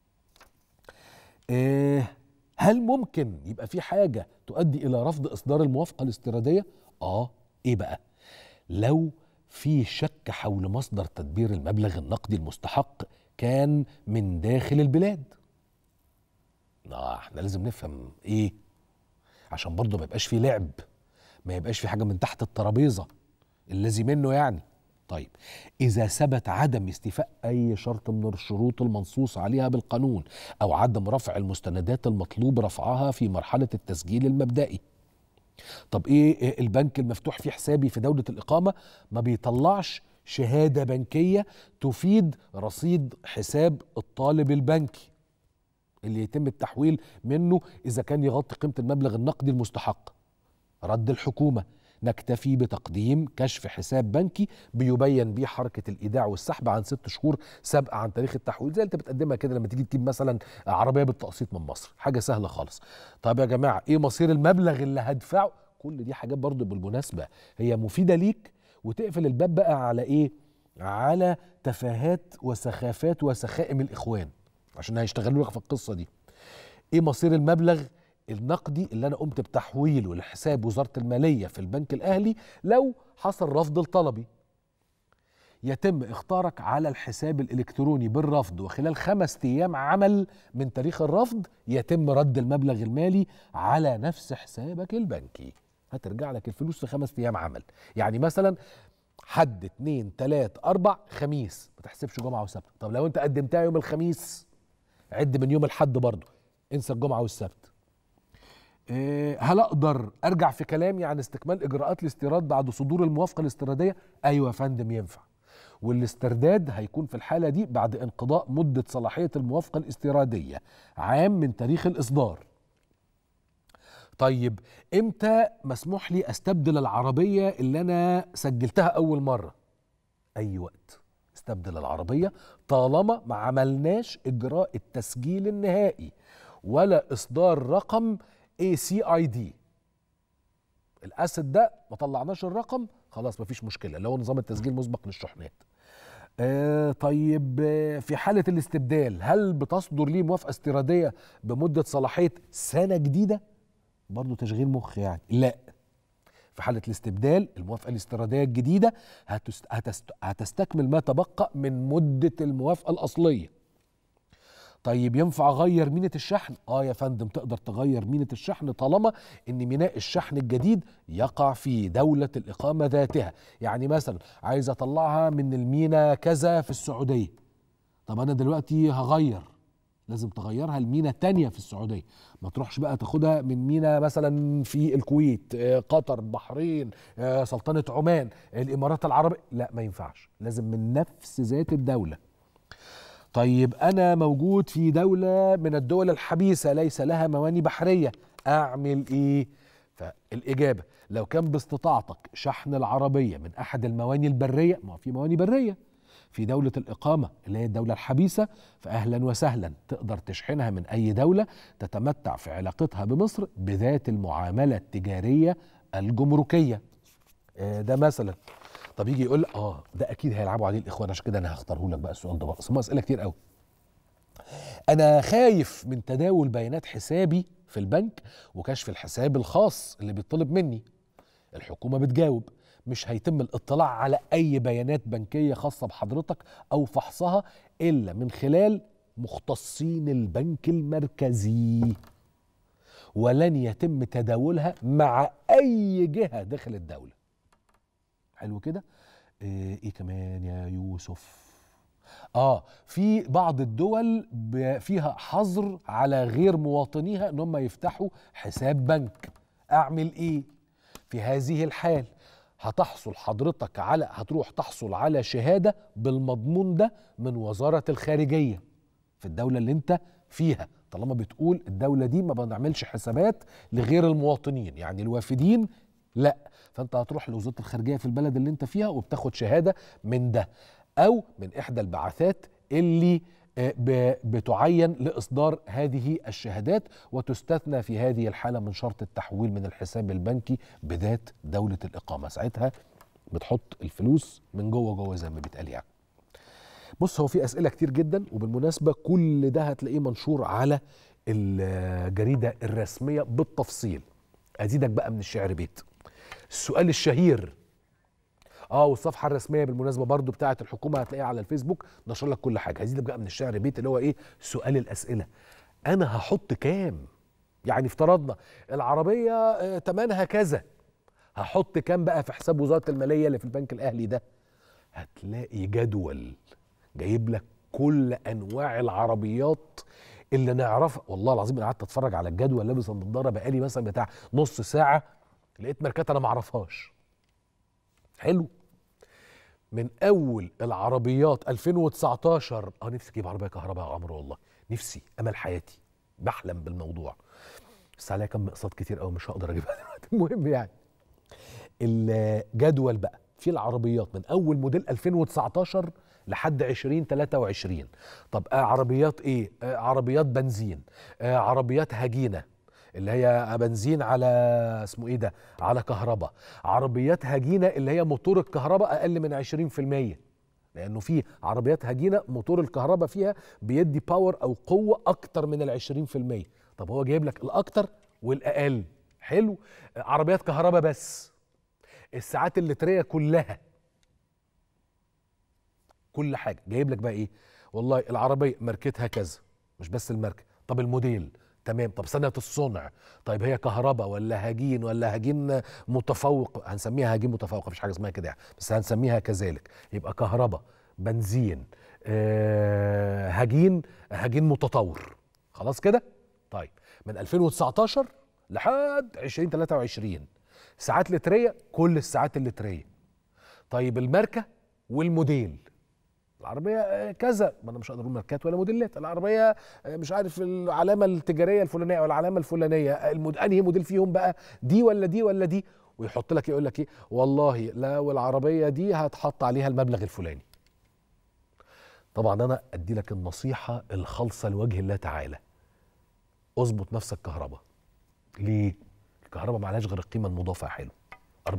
إيه هل ممكن يبقى في حاجة تؤدي إلى رفض إصدار الموافقة الاستيرادية؟ آه إيه بقى؟ لو في شك حول مصدر تدبير المبلغ النقدي المستحق كان من داخل البلاد اه احنا لازم نفهم ايه عشان برضه ما يبقاش في لعب ما يبقاش في حاجه من تحت الترابيزه الذي منه يعني طيب إذا ثبت عدم استيفاء أي شرط من الشروط المنصوص عليها بالقانون أو عدم رفع المستندات المطلوب رفعها في مرحلة التسجيل المبدئي طب إيه البنك المفتوح فيه حسابي في دولة الإقامة ما بيطلعش شهادة بنكية تفيد رصيد حساب الطالب البنكي اللي يتم التحويل منه إذا كان يغطي قيمة المبلغ النقدي المستحق رد الحكومة نكتفي بتقديم كشف حساب بنكي بيبين بيه حركه الايداع والسحب عن ست شهور سابقه عن تاريخ التحويل زي اللي انت بتقدمها كده لما تيجي تجيب مثلا عربيه بالتقسيط من مصر حاجه سهله خالص طب يا جماعه ايه مصير المبلغ اللي هدفعه كل دي حاجات برضو بالمناسبه هي مفيده ليك وتقفل الباب بقى على ايه على تفاهات وسخافات وسخائم الاخوان عشان هيشتغلوا لك في القصه دي ايه مصير المبلغ النقدي اللي انا قمت بتحويله لحساب وزاره الماليه في البنك الاهلي لو حصل رفض لطلبي يتم اختارك على الحساب الالكتروني بالرفض وخلال خمس ايام عمل من تاريخ الرفض يتم رد المبلغ المالي على نفس حسابك البنكي هترجع لك الفلوس في خمس ايام عمل يعني مثلا حد اتنين تلات اربع خميس ما تحسبش جمعه وسبت طب لو انت قدمتها يوم الخميس عد من يوم الحد برضه انسى الجمعه والسبت هل اقدر ارجع في كلامي عن استكمال اجراءات الاستيراد بعد صدور الموافقه الاستيراديه ايوه يا فندم ينفع والاسترداد هيكون في الحاله دي بعد انقضاء مده صلاحيه الموافقه الاستيراديه عام من تاريخ الاصدار طيب امتى مسموح لي استبدل العربيه اللي انا سجلتها اول مره اي وقت استبدل العربيه طالما ما عملناش اجراء التسجيل النهائي ولا اصدار رقم اي سي اي دي الاسد ده ما طلعناش الرقم خلاص مفيش مشكله اللي هو نظام التسجيل مسبق للشحنات آه طيب آه في حالة الاستبدال هل بتصدر لي موافقة استيرادية بمدة صلاحية سنة جديدة؟ برضه تشغيل مخ يعني لا في حالة الاستبدال الموافقة الاستيرادية الجديدة هتست... هتست... هتستكمل ما تبقى من مدة الموافقة الأصلية طيب ينفع اغير مينة الشحن؟ اه يا فندم تقدر تغير مينة الشحن طالما ان ميناء الشحن الجديد يقع في دولة الإقامة ذاتها، يعني مثلا عايز اطلعها من المينا كذا في السعودية. طب انا دلوقتي هغير لازم تغيرها لمينا تانية في السعودية ما تروحش بقى تاخدها من مينا مثلا في الكويت قطر البحرين سلطنة عمان الإمارات العربية لا ما ينفعش لازم من نفس ذات الدولة طيب أنا موجود في دولة من الدول الحبيسة ليس لها مواني بحرية أعمل إيه؟ فالإجابة لو كان باستطاعتك شحن العربية من أحد المواني البرية ما في مواني برية في دولة الإقامة اللي هي الدولة الحبيسة فأهلا وسهلا تقدر تشحنها من أي دولة تتمتع في علاقتها بمصر بذات المعاملة التجارية الجمركية ده مثلا طب يجي يقول اه ده اكيد هيلعبوا عليه الاخوان عشان كده انا هختاره لك بقى السؤال ده بقى هم اسئله كتير قوي انا خايف من تداول بيانات حسابي في البنك وكشف الحساب الخاص اللي بيطلب مني الحكومه بتجاوب مش هيتم الاطلاع على اي بيانات بنكيه خاصه بحضرتك او فحصها الا من خلال مختصين البنك المركزي ولن يتم تداولها مع اي جهه داخل الدوله حلو كده ايه, إيه كمان يا يوسف اه في بعض الدول فيها حظر على غير مواطنيها ان هم يفتحوا حساب بنك اعمل ايه في هذه الحال هتحصل حضرتك على هتروح تحصل على شهاده بالمضمون ده من وزاره الخارجيه في الدوله اللي انت فيها طالما بتقول الدوله دي ما بنعملش حسابات لغير المواطنين يعني الوافدين لا فانت هتروح لوزاره الخارجيه في البلد اللي انت فيها وبتاخد شهاده من ده او من احدى البعثات اللي بتعين لاصدار هذه الشهادات وتستثنى في هذه الحاله من شرط التحويل من الحساب البنكي بذات دوله الاقامه ساعتها بتحط الفلوس من جوه جوه زي ما بيتقال يعني بص هو في اسئله كتير جدا وبالمناسبه كل ده هتلاقيه منشور على الجريده الرسميه بالتفصيل ازيدك بقى من الشعر بيت السؤال الشهير اه والصفحه الرسميه بالمناسبه برضو بتاعه الحكومه هتلاقيها على الفيسبوك نشر لك كل حاجه هزيدك بقى من الشعر بيت اللي هو ايه سؤال الاسئله انا هحط كام يعني افترضنا العربيه آه، تمنها كذا هحط كام بقى في حساب وزاره الماليه اللي في البنك الاهلي ده هتلاقي جدول جايب لك كل انواع العربيات اللي نعرفها والله العظيم انا قعدت اتفرج على الجدول لابس النضاره بقالي مثلا بتاع نص ساعه لقيت ماركات انا ما اعرفهاش حلو من اول العربيات 2019 اه نفسي اجيب عربيه كهرباء يا عمرو والله نفسي امل حياتي بحلم بالموضوع بس عليها كم اقساط كتير قوي مش هقدر اجيبها دلوقتي المهم يعني الجدول بقى في العربيات من اول موديل 2019 لحد 2023 طب آه عربيات ايه آه عربيات بنزين آه عربيات هجينه اللي هي بنزين على اسمه ايه ده على كهرباء عربيات هجينه اللي هي موتور الكهرباء اقل من 20% لانه في عربيات هجينه موتور الكهرباء فيها بيدي باور او قوه اكتر من ال 20% طب هو جايب لك الاكتر والاقل حلو عربيات كهرباء بس الساعات اللتريه كلها كل حاجه جايب لك بقى ايه والله العربيه ماركتها كذا مش بس الماركه طب الموديل تمام طب سنه الصنع طيب هي كهرباء ولا هجين ولا هجين متفوق هنسميها هجين متفوق مفيش حاجه اسمها كده يعني بس هنسميها كذلك يبقى كهرباء بنزين آه هجين هجين متطور خلاص كده طيب من 2019 لحد 2023 ساعات لتريه كل الساعات اللتريه طيب الماركه والموديل العربيه آه، كذا ما انا مش هقدر اقول ماركات ولا موديلات العربيه آه، مش عارف العلامه التجاريه الفلانيه ولا العلامه الفلانيه المود... انهي موديل فيهم بقى دي ولا دي ولا دي ويحط لك يقول لك ايه والله لو العربيه دي هتحط عليها المبلغ الفلاني طبعا انا ادي لك النصيحه الخالصه لوجه الله تعالى اظبط نفسك كهرباء ليه الكهرباء ما عليهاش غير القيمه المضافه حلو 14%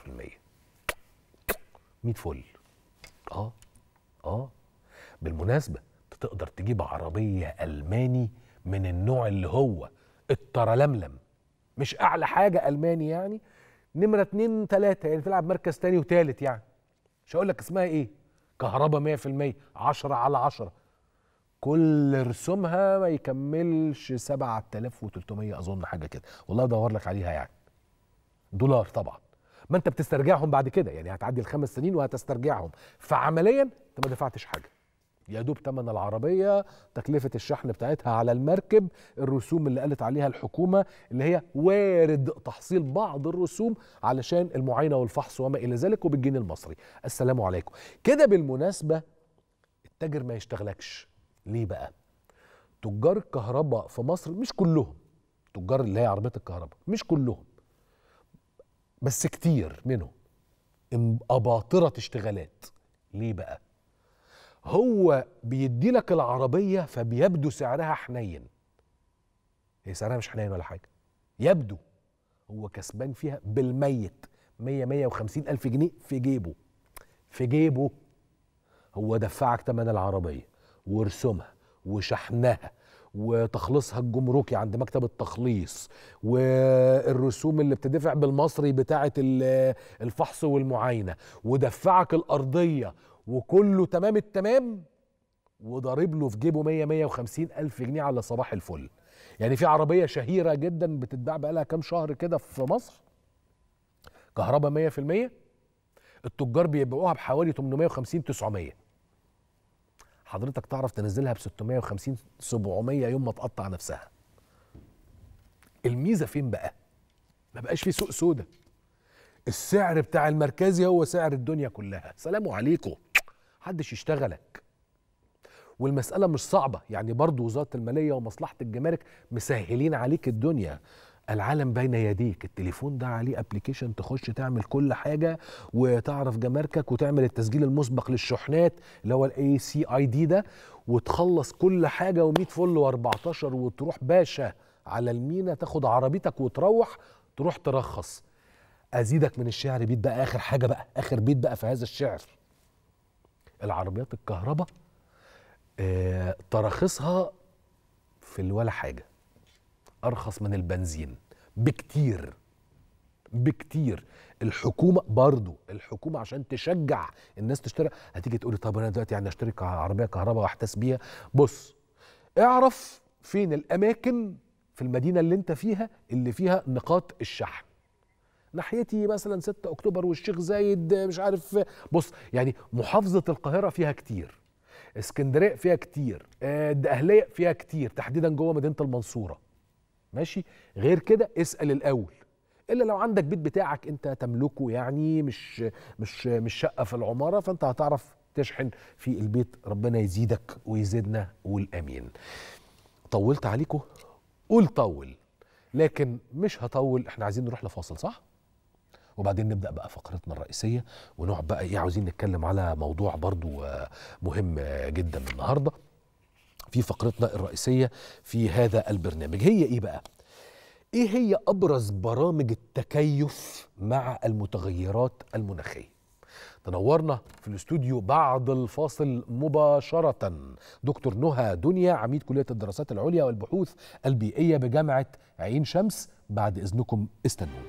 100 فل اه اه بالمناسبه انت تقدر تجيب عربيه الماني من النوع اللي هو الترلملم مش اعلى حاجه الماني يعني نمره اتنين تلاته يعني تلعب مركز تاني وتالت يعني مش هقول لك اسمها ايه كهرباء 100% 10 على 10 كل رسومها ما يكملش 7300 اظن حاجه كده والله ادور لك عليها يعني دولار طبعا ما انت بتسترجعهم بعد كده يعني هتعدي الخمس سنين وهتسترجعهم فعمليا انت ما دفعتش حاجه يا دوب تمن العربيه تكلفه الشحن بتاعتها على المركب الرسوم اللي قالت عليها الحكومه اللي هي وارد تحصيل بعض الرسوم علشان المعاينه والفحص وما الى ذلك وبالجنيه المصري السلام عليكم كده بالمناسبه التاجر ما يشتغلكش ليه بقى تجار الكهرباء في مصر مش كلهم تجار اللي هي عربيات الكهرباء مش كلهم بس كتير منهم أباطرة اشتغالات ليه بقى هو بيدي لك العربية فبيبدو سعرها حنين هي سعرها مش حنين ولا حاجة يبدو هو كسبان فيها بالميت 100 150 ألف جنيه في جيبه في جيبه هو دفعك تمن العربية ورسومها وشحنها وتخليصها الجمركي عند مكتب التخليص والرسوم اللي بتدفع بالمصري بتاعه الفحص والمعاينه ودفعك الارضيه وكله تمام التمام وضارب له في جيبه 100 150 الف جنيه على صباح الفل يعني في عربيه شهيره جدا بتتباع بقالها كام شهر كده في مصر كهرباء 100% التجار بيبيعوها بحوالي 850 900 حضرتك تعرف تنزلها ب 650 700 يوم ما تقطع نفسها الميزه فين بقى ما بقاش في سوق سودا السعر بتاع المركزي هو سعر الدنيا كلها سلام عليكم محدش يشتغلك والمسألة مش صعبة يعني برضو وزارة المالية ومصلحة الجمارك مسهلين عليك الدنيا العالم بين يديك التليفون ده عليه ابلكيشن تخش تعمل كل حاجه وتعرف جماركك وتعمل التسجيل المسبق للشحنات اللي هو الاي سي اي دي ده وتخلص كل حاجه و100 فل و14 وتروح باشا على المينا تاخد عربيتك وتروح تروح ترخص ازيدك من الشعر بيت بقى اخر حاجه بقى اخر بيت بقى في هذا الشعر العربيات الكهرباء آه تراخيصها في ولا حاجه ارخص من البنزين بكتير بكتير الحكومه برضو الحكومه عشان تشجع الناس تشتري هتيجي تقولي طب انا دلوقتي يعني اشتري كه- عربيه كهرباء واحتس بيها بص اعرف فين الاماكن في المدينه اللي انت فيها اللي فيها نقاط الشحن ناحيتي مثلا 6 اكتوبر والشيخ زايد مش عارف بص يعني محافظه القاهره فيها كتير اسكندريه فيها كتير آه، الدقهليه فيها كتير تحديدا جوه مدينه المنصوره ماشي غير كده اسال الاول الا لو عندك بيت بتاعك انت تملكه يعني مش مش مش شقه في العماره فانت هتعرف تشحن في البيت ربنا يزيدك ويزيدنا والامين طولت عليكم قول طول لكن مش هطول احنا عايزين نروح لفاصل صح وبعدين نبدا بقى فقرتنا الرئيسيه ونقعد بقى ايه عاوزين نتكلم على موضوع برضو آه، مهم آه، جدا النهارده في فقرتنا الرئيسيه في هذا البرنامج هي ايه بقى ايه هي ابرز برامج التكيف مع المتغيرات المناخيه تنورنا في الاستوديو بعد الفاصل مباشرة دكتور نهى دنيا عميد كلية الدراسات العليا والبحوث البيئية بجامعة عين شمس بعد إذنكم استنونا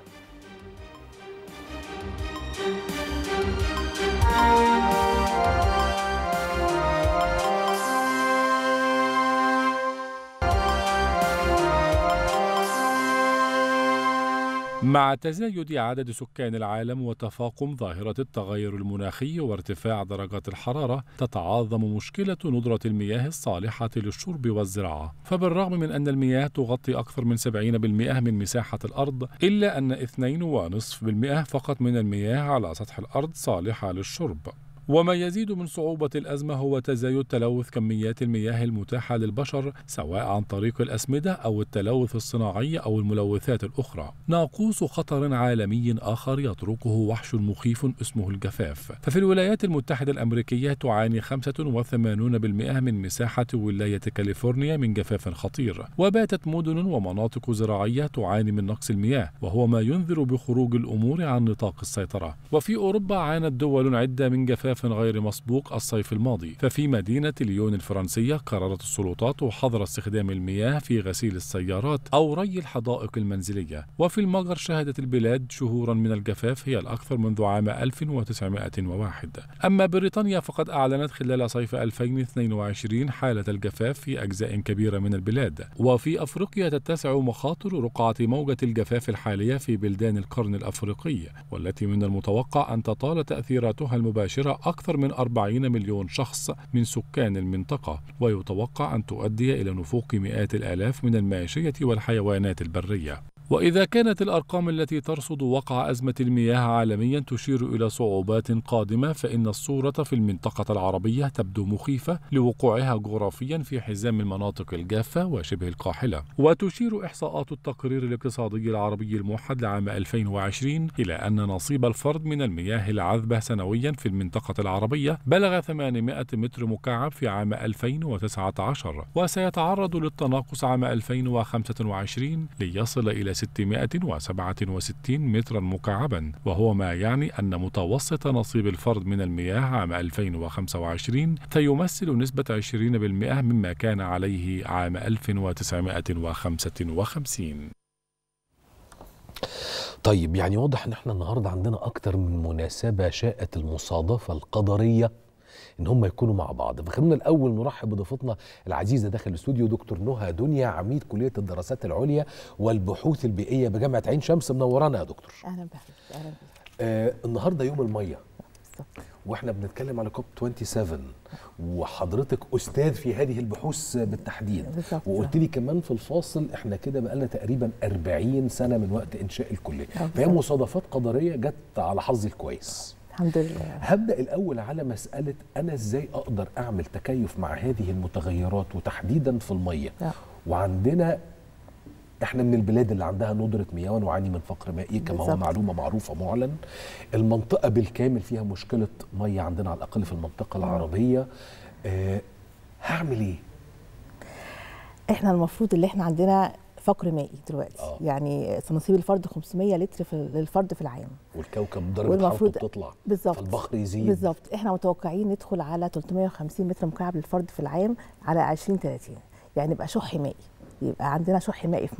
مع تزايد عدد سكان العالم وتفاقم ظاهرة التغير المناخي وارتفاع درجات الحرارة تتعاظم مشكلة ندرة المياه الصالحة للشرب والزراعة فبالرغم من أن المياه تغطي أكثر من 70% من مساحة الأرض إلا أن 2.5% فقط من المياه على سطح الأرض صالحة للشرب وما يزيد من صعوبة الأزمة هو تزايد تلوث كميات المياه المتاحة للبشر سواء عن طريق الأسمدة أو التلوث الصناعي أو الملوثات الأخرى. ناقوس خطر عالمي آخر يتركه وحش مخيف اسمه الجفاف. ففي الولايات المتحدة الأمريكية تعاني 85% من مساحة ولاية كاليفورنيا من جفاف خطير، وباتت مدن ومناطق زراعية تعاني من نقص المياه، وهو ما ينذر بخروج الأمور عن نطاق السيطرة. وفي أوروبا عانت دول عدة من جفاف غير مسبوق الصيف الماضي ففي مدينة ليون الفرنسية قررت السلطات حظر استخدام المياه في غسيل السيارات أو ري الحدائق المنزلية وفي المجر شهدت البلاد شهورا من الجفاف هي الأكثر منذ عام 1901 أما بريطانيا فقد أعلنت خلال صيف 2022 حالة الجفاف في أجزاء كبيرة من البلاد وفي أفريقيا تتسع مخاطر رقعة موجة الجفاف الحالية في بلدان القرن الأفريقي والتي من المتوقع أن تطال تأثيراتها المباشرة أكثر من 40 مليون شخص من سكان المنطقة ويتوقع أن تؤدي إلى نفوق مئات الآلاف من الماشية والحيوانات البرية وإذا كانت الأرقام التي ترصد وقع أزمة المياه عالميا تشير إلى صعوبات قادمة فإن الصورة في المنطقة العربية تبدو مخيفة لوقوعها جغرافيا في حزام المناطق الجافة وشبه القاحلة وتشير إحصاءات التقرير الاقتصادي العربي الموحد لعام 2020 إلى أن نصيب الفرد من المياه العذبة سنويا في المنطقة العربية بلغ 800 متر مكعب في عام 2019 وسيتعرض للتناقص عام 2025 ليصل إلى 667 مترا مكعبا وهو ما يعني أن متوسط نصيب الفرد من المياه عام 2025 سيمثل نسبة 20% مما كان عليه عام 1955 طيب يعني واضح ان احنا النهارده عندنا اكتر من مناسبه شاءت المصادفه القدريه ان هم يكونوا مع بعض فخلونا الاول نرحب بضيفتنا العزيزه داخل الاستوديو دكتور نهى دنيا عميد كليه الدراسات العليا والبحوث البيئيه بجامعه عين شمس منورانا يا دكتور اهلا بحضرتك اهلا بك آه النهارده يوم الميه بالظبط واحنا بنتكلم على كوب 27 وحضرتك استاذ في هذه البحوث بالتحديد بالظبط. وقلت لي كمان في الفاصل احنا كده بقالنا تقريبا 40 سنه من وقت انشاء الكليه آه، فهي بالظبط. مصادفات قدريه جت على حظي الكويس الحمد لله هبدا الاول على مساله انا ازاي اقدر اعمل تكيف مع هذه المتغيرات وتحديدا في الميه لا. وعندنا احنا من البلاد اللي عندها ندره مياه ونعاني من فقر مائي كما هو بالظبط. معلومه معروفه معلن المنطقه بالكامل فيها مشكله ميه عندنا على الاقل في المنطقه العربيه أه هعمل ايه احنا المفروض اللي احنا عندنا فقر مائي دلوقتي آه. يعني نصيب الفرد 500 لتر في للفرد في العام والكوكب درجه حرارته والمفروض بتطلع بالظبط فالبحر يزيد بالظبط احنا متوقعين ندخل على 350 متر مكعب للفرد في العام على 2030 يعني يبقى شح مائي يبقى عندنا شح مائي في مصر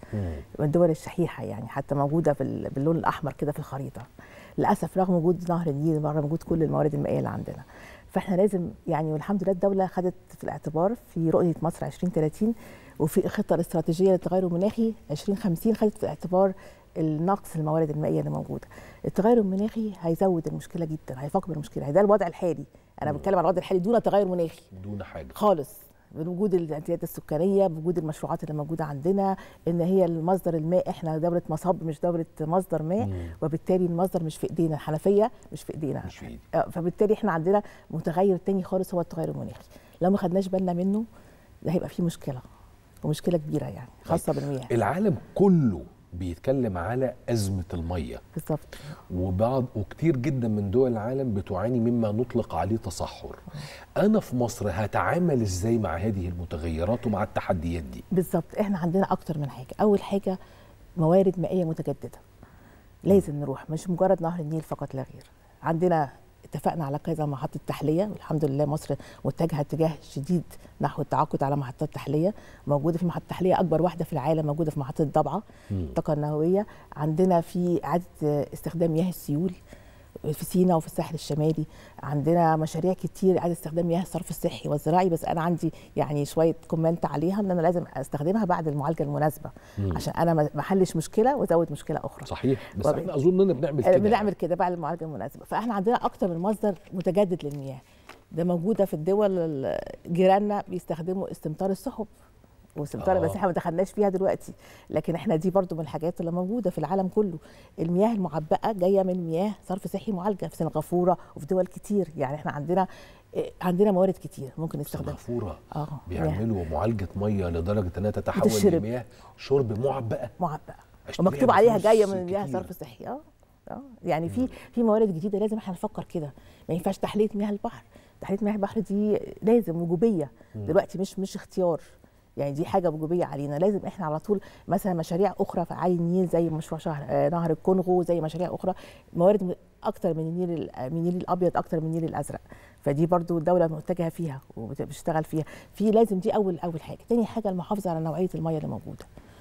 من الدول الشحيحه يعني حتى موجوده بال- باللون الاحمر كده في الخريطه للاسف رغم وجود نهر النيل رغم وجود كل الموارد المائيه اللي عندنا فاحنا لازم يعني والحمد لله الدوله خدت في الاعتبار في رؤيه مصر 2030 وفي الخطه الاستراتيجيه للتغير المناخي 2050 خدت في الاعتبار النقص الموارد المائيه اللي موجوده التغير المناخي هيزود المشكله جدا هيفاقم المشكله ده الوضع الحالي انا بتكلم عن الوضع الحالي دون تغير مناخي دون حاجه خالص بوجود الازدياد السكانيه بوجود المشروعات اللي موجوده عندنا ان هي المصدر الماء احنا دوله مصب مش دوله مصدر ماء وبالتالي المصدر مش في ايدينا الحنفيه مش في ايدينا مش في إيدي. آه، فبالتالي احنا عندنا متغير تاني خالص هو التغير المناخي لو ما خدناش بالنا منه ده هيبقى فيه مشكله ومشكله كبيره يعني خاصه بالمياه العالم كله بيتكلم على أزمة المية بالظبط وبعض وكتير جدا من دول العالم بتعاني مما نطلق عليه تصحر أنا في مصر هتعامل إزاي مع هذه المتغيرات ومع التحديات دي بالظبط احنا عندنا اكتر من حاجه اول حاجه موارد مائيه متجدده لازم نروح مش مجرد نهر النيل فقط لا غير عندنا اتفقنا على كذا محطه تحليه والحمد لله مصر متجهه اتجاه شديد نحو التعاقد على محطات تحليه موجوده في محطه تحليه اكبر واحده في العالم موجوده في محطه ضبعه الطاقه النوويه عندنا في اعاده استخدام مياه السيول في سيناء وفي الساحل الشمالي عندنا مشاريع كتير اعاده استخدام مياه الصرف الصحي والزراعي بس انا عندي يعني شويه كومنت عليها ان انا لازم استخدمها بعد المعالجه المناسبه مم. عشان انا ما ما احلش مشكله وازود مشكله اخرى صحيح بس وب- احنا أظننا بنعمل آه، كده بنعمل كده بعد المعالجه المناسبه فاحنا عندنا اكتر من مصدر متجدد للمياه ده موجوده في الدول ال- جيراننا بيستخدموا استمطار السحب واستمطار آه. بس احنا ما دخلناش فيها دلوقتي لكن احنا دي برضو من الحاجات اللي موجوده في العالم كله المياه المعبأه جايه من مياه صرف صحي معالجه في سنغافوره وفي دول كتير يعني احنا عندنا إيه، عندنا موارد كتير ممكن نستخدمها سنغافورة اه بيعملوا معالجة مية لدرجة إنها تتحول بتشرب. لمياه شرب معبأة معبأة أشتريها ومكتوب عليها بفلوس جايه من مياه كتير. صرف صحي اه اه يعني في في موارد جديده لازم احنا نفكر كده ما ينفعش تحليه مياه البحر تحليه مياه البحر دي لازم وجوبيه دلوقتي مش مش اختيار يعني دي حاجه وجوبيه علينا لازم احنا على طول مثلا مشاريع اخرى في عالي النيل زي مشروع شهر آه، نهر الكونغو زي مشاريع اخرى موارد م- اكتر من النيل ال- من النيل الابيض اكتر من النيل الازرق فدي برضو الدوله متجهه فيها وبتشتغل فيها في لازم دي اول اول حاجه تاني حاجه المحافظه على نوعيه الميه اللي موجوده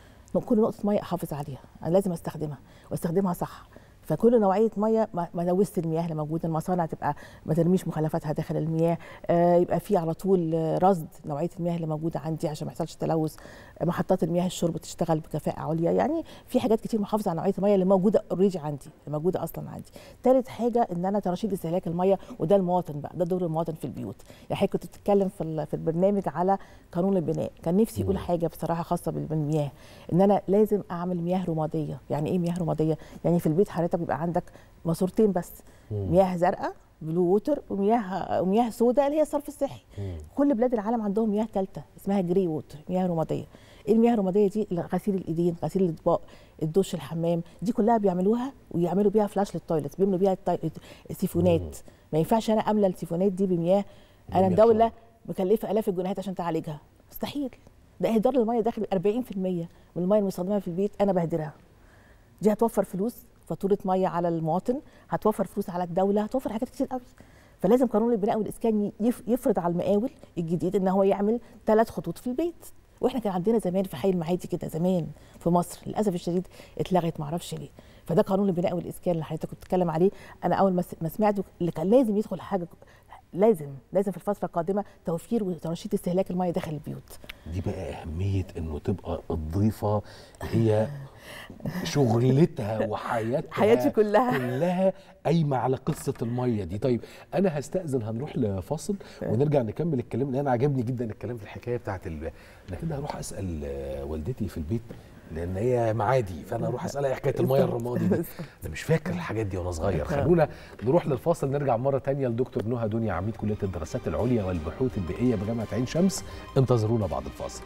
كل نقطه ميه احافظ عليها انا لازم استخدمها واستخدمها صح فكل نوعيه ميه ما ما نوست المياه اللي موجوده المصانع تبقى ما ترميش مخلفاتها داخل المياه آه يبقى في على طول آه، رصد نوعيه المياه اللي موجوده عندي عشان ما يحصلش تلوث آه، محطات المياه الشرب تشتغل بكفاءه عليا يعني في حاجات كتير محافظه على نوعيه المياه اللي موجوده اوريدي عندي اللي موجوده اصلا عندي ثالث حاجه ان انا ترشيد استهلاك المياه وده المواطن بقى ده دور المواطن في البيوت يعني حضرتك كنت بتتكلم في ال- في البرنامج على قانون البناء كان نفسي يقول حاجه بصراحه خاصه بال- بالمياه ان انا لازم اعمل مياه رماديه يعني ايه مياه رماديه يعني في البيت حضرتك بيبقى عندك ماسورتين بس مياه زرقاء بلو ووتر ومياه ومياه سوداء اللي هي الصرف الصحي كل بلاد العالم عندهم مياه ثالثه اسمها جري ووتر مياه رماديه ايه المياه الرماديه دي غسيل الايدين غسيل الاطباق الدش الحمام دي كلها بيعملوها ويعملوا بيها فلاش للتويلت بيملوا بيها التاي- السيفونات ما ينفعش انا املى السيفونات دي بمياه انا بمياه دوله مكلفه الاف الجنيهات عشان تعالجها مستحيل ده اهدار للميه داخل 40% من الميه المستخدمه في البيت انا بهدرها دي هتوفر فلوس فاتوره ميه على المواطن هتوفر فلوس على الدوله هتوفر حاجات كتير قوي فلازم قانون البناء والاسكان يف- يفرض على المقاول الجديد ان هو يعمل ثلاث خطوط في البيت واحنا كان عندنا زمان في حي المعادي كده زمان في مصر للاسف الشديد اتلغت معرفش ليه فده قانون البناء والاسكان اللي حضرتك كنت بتتكلم عليه انا اول ما س- ما سمعته اللي كان لازم يدخل حاجه لازم لازم في الفتره القادمه توفير وترشيد استهلاك الميه داخل البيوت دي بقى أهمية إنه تبقى الضيفة هي شغلتها وحياتها حياتي كلها. كلها قايمة على قصة المية دي طيب أنا هستأذن هنروح لفاصل ونرجع نكمل الكلام لأن أنا عجبني جدا الكلام في الحكاية بتاعت ال... أنا كده هروح أسأل آه، والدتي في البيت لأن هي معادي فأنا هروح أسألها إيه حكاية المية الرمادي دي أنا مش فاكر الحاجات دي وأنا صغير خلونا نروح للفاصل نرجع مرة تانية لدكتور نهى دنيا عميد كلية الدراسات العليا والبحوث البيئية بجامعة عين شمس انتظرونا بعد الفاصل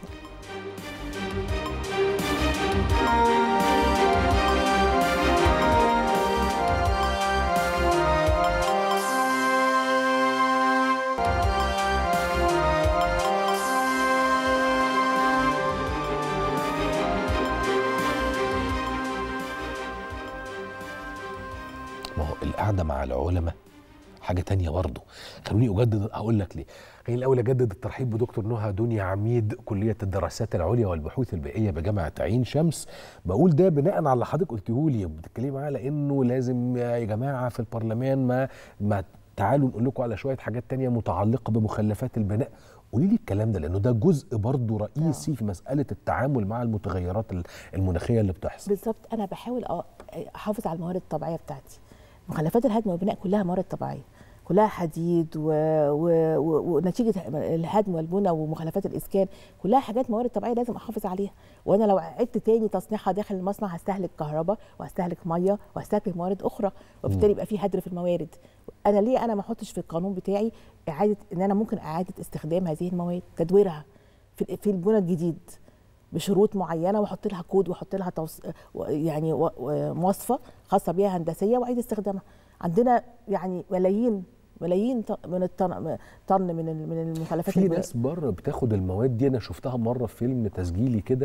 ما هو القعدة مع العلماء حاجه تانية برضه خلوني اجدد اقول لك ليه خليني الاول اجدد الترحيب بدكتور نهى دنيا عميد كليه الدراسات العليا والبحوث البيئيه بجامعه عين شمس بقول ده بناء على اللي حضرتك قلته لي بتتكلمي معايا لانه لازم يا جماعه في البرلمان ما ما تعالوا نقول لكم على شويه حاجات تانية متعلقه بمخلفات البناء قولي لي الكلام ده لانه ده جزء برضه رئيسي في مساله التعامل مع المتغيرات المناخيه اللي بتحصل بالظبط انا بحاول احافظ على الموارد الطبيعيه بتاعتي مخلفات الهدم والبناء كلها موارد طبيعيه كلها حديد و... و... و... ونتيجه الهدم والبناء ومخلفات الاسكان كلها حاجات موارد طبيعيه لازم احافظ عليها وانا لو عدت تاني تصنيعها داخل المصنع هستهلك كهرباء وهستهلك ميه وهستهلك موارد اخرى وبالتالي يبقى في هدر في الموارد انا ليه انا ما احطش في القانون بتاعي اعاده ان انا ممكن اعاده استخدام هذه المواد تدويرها في في البنى الجديد بشروط معينه واحط لها كود واحط لها توص... يعني و... مواصفه خاصه بيها هندسيه واعيد استخدامها عندنا يعني ملايين ملايين من الطن طن من من المخلفات في ناس بره بتاخد المواد دي انا شفتها مره في فيلم تسجيلي كده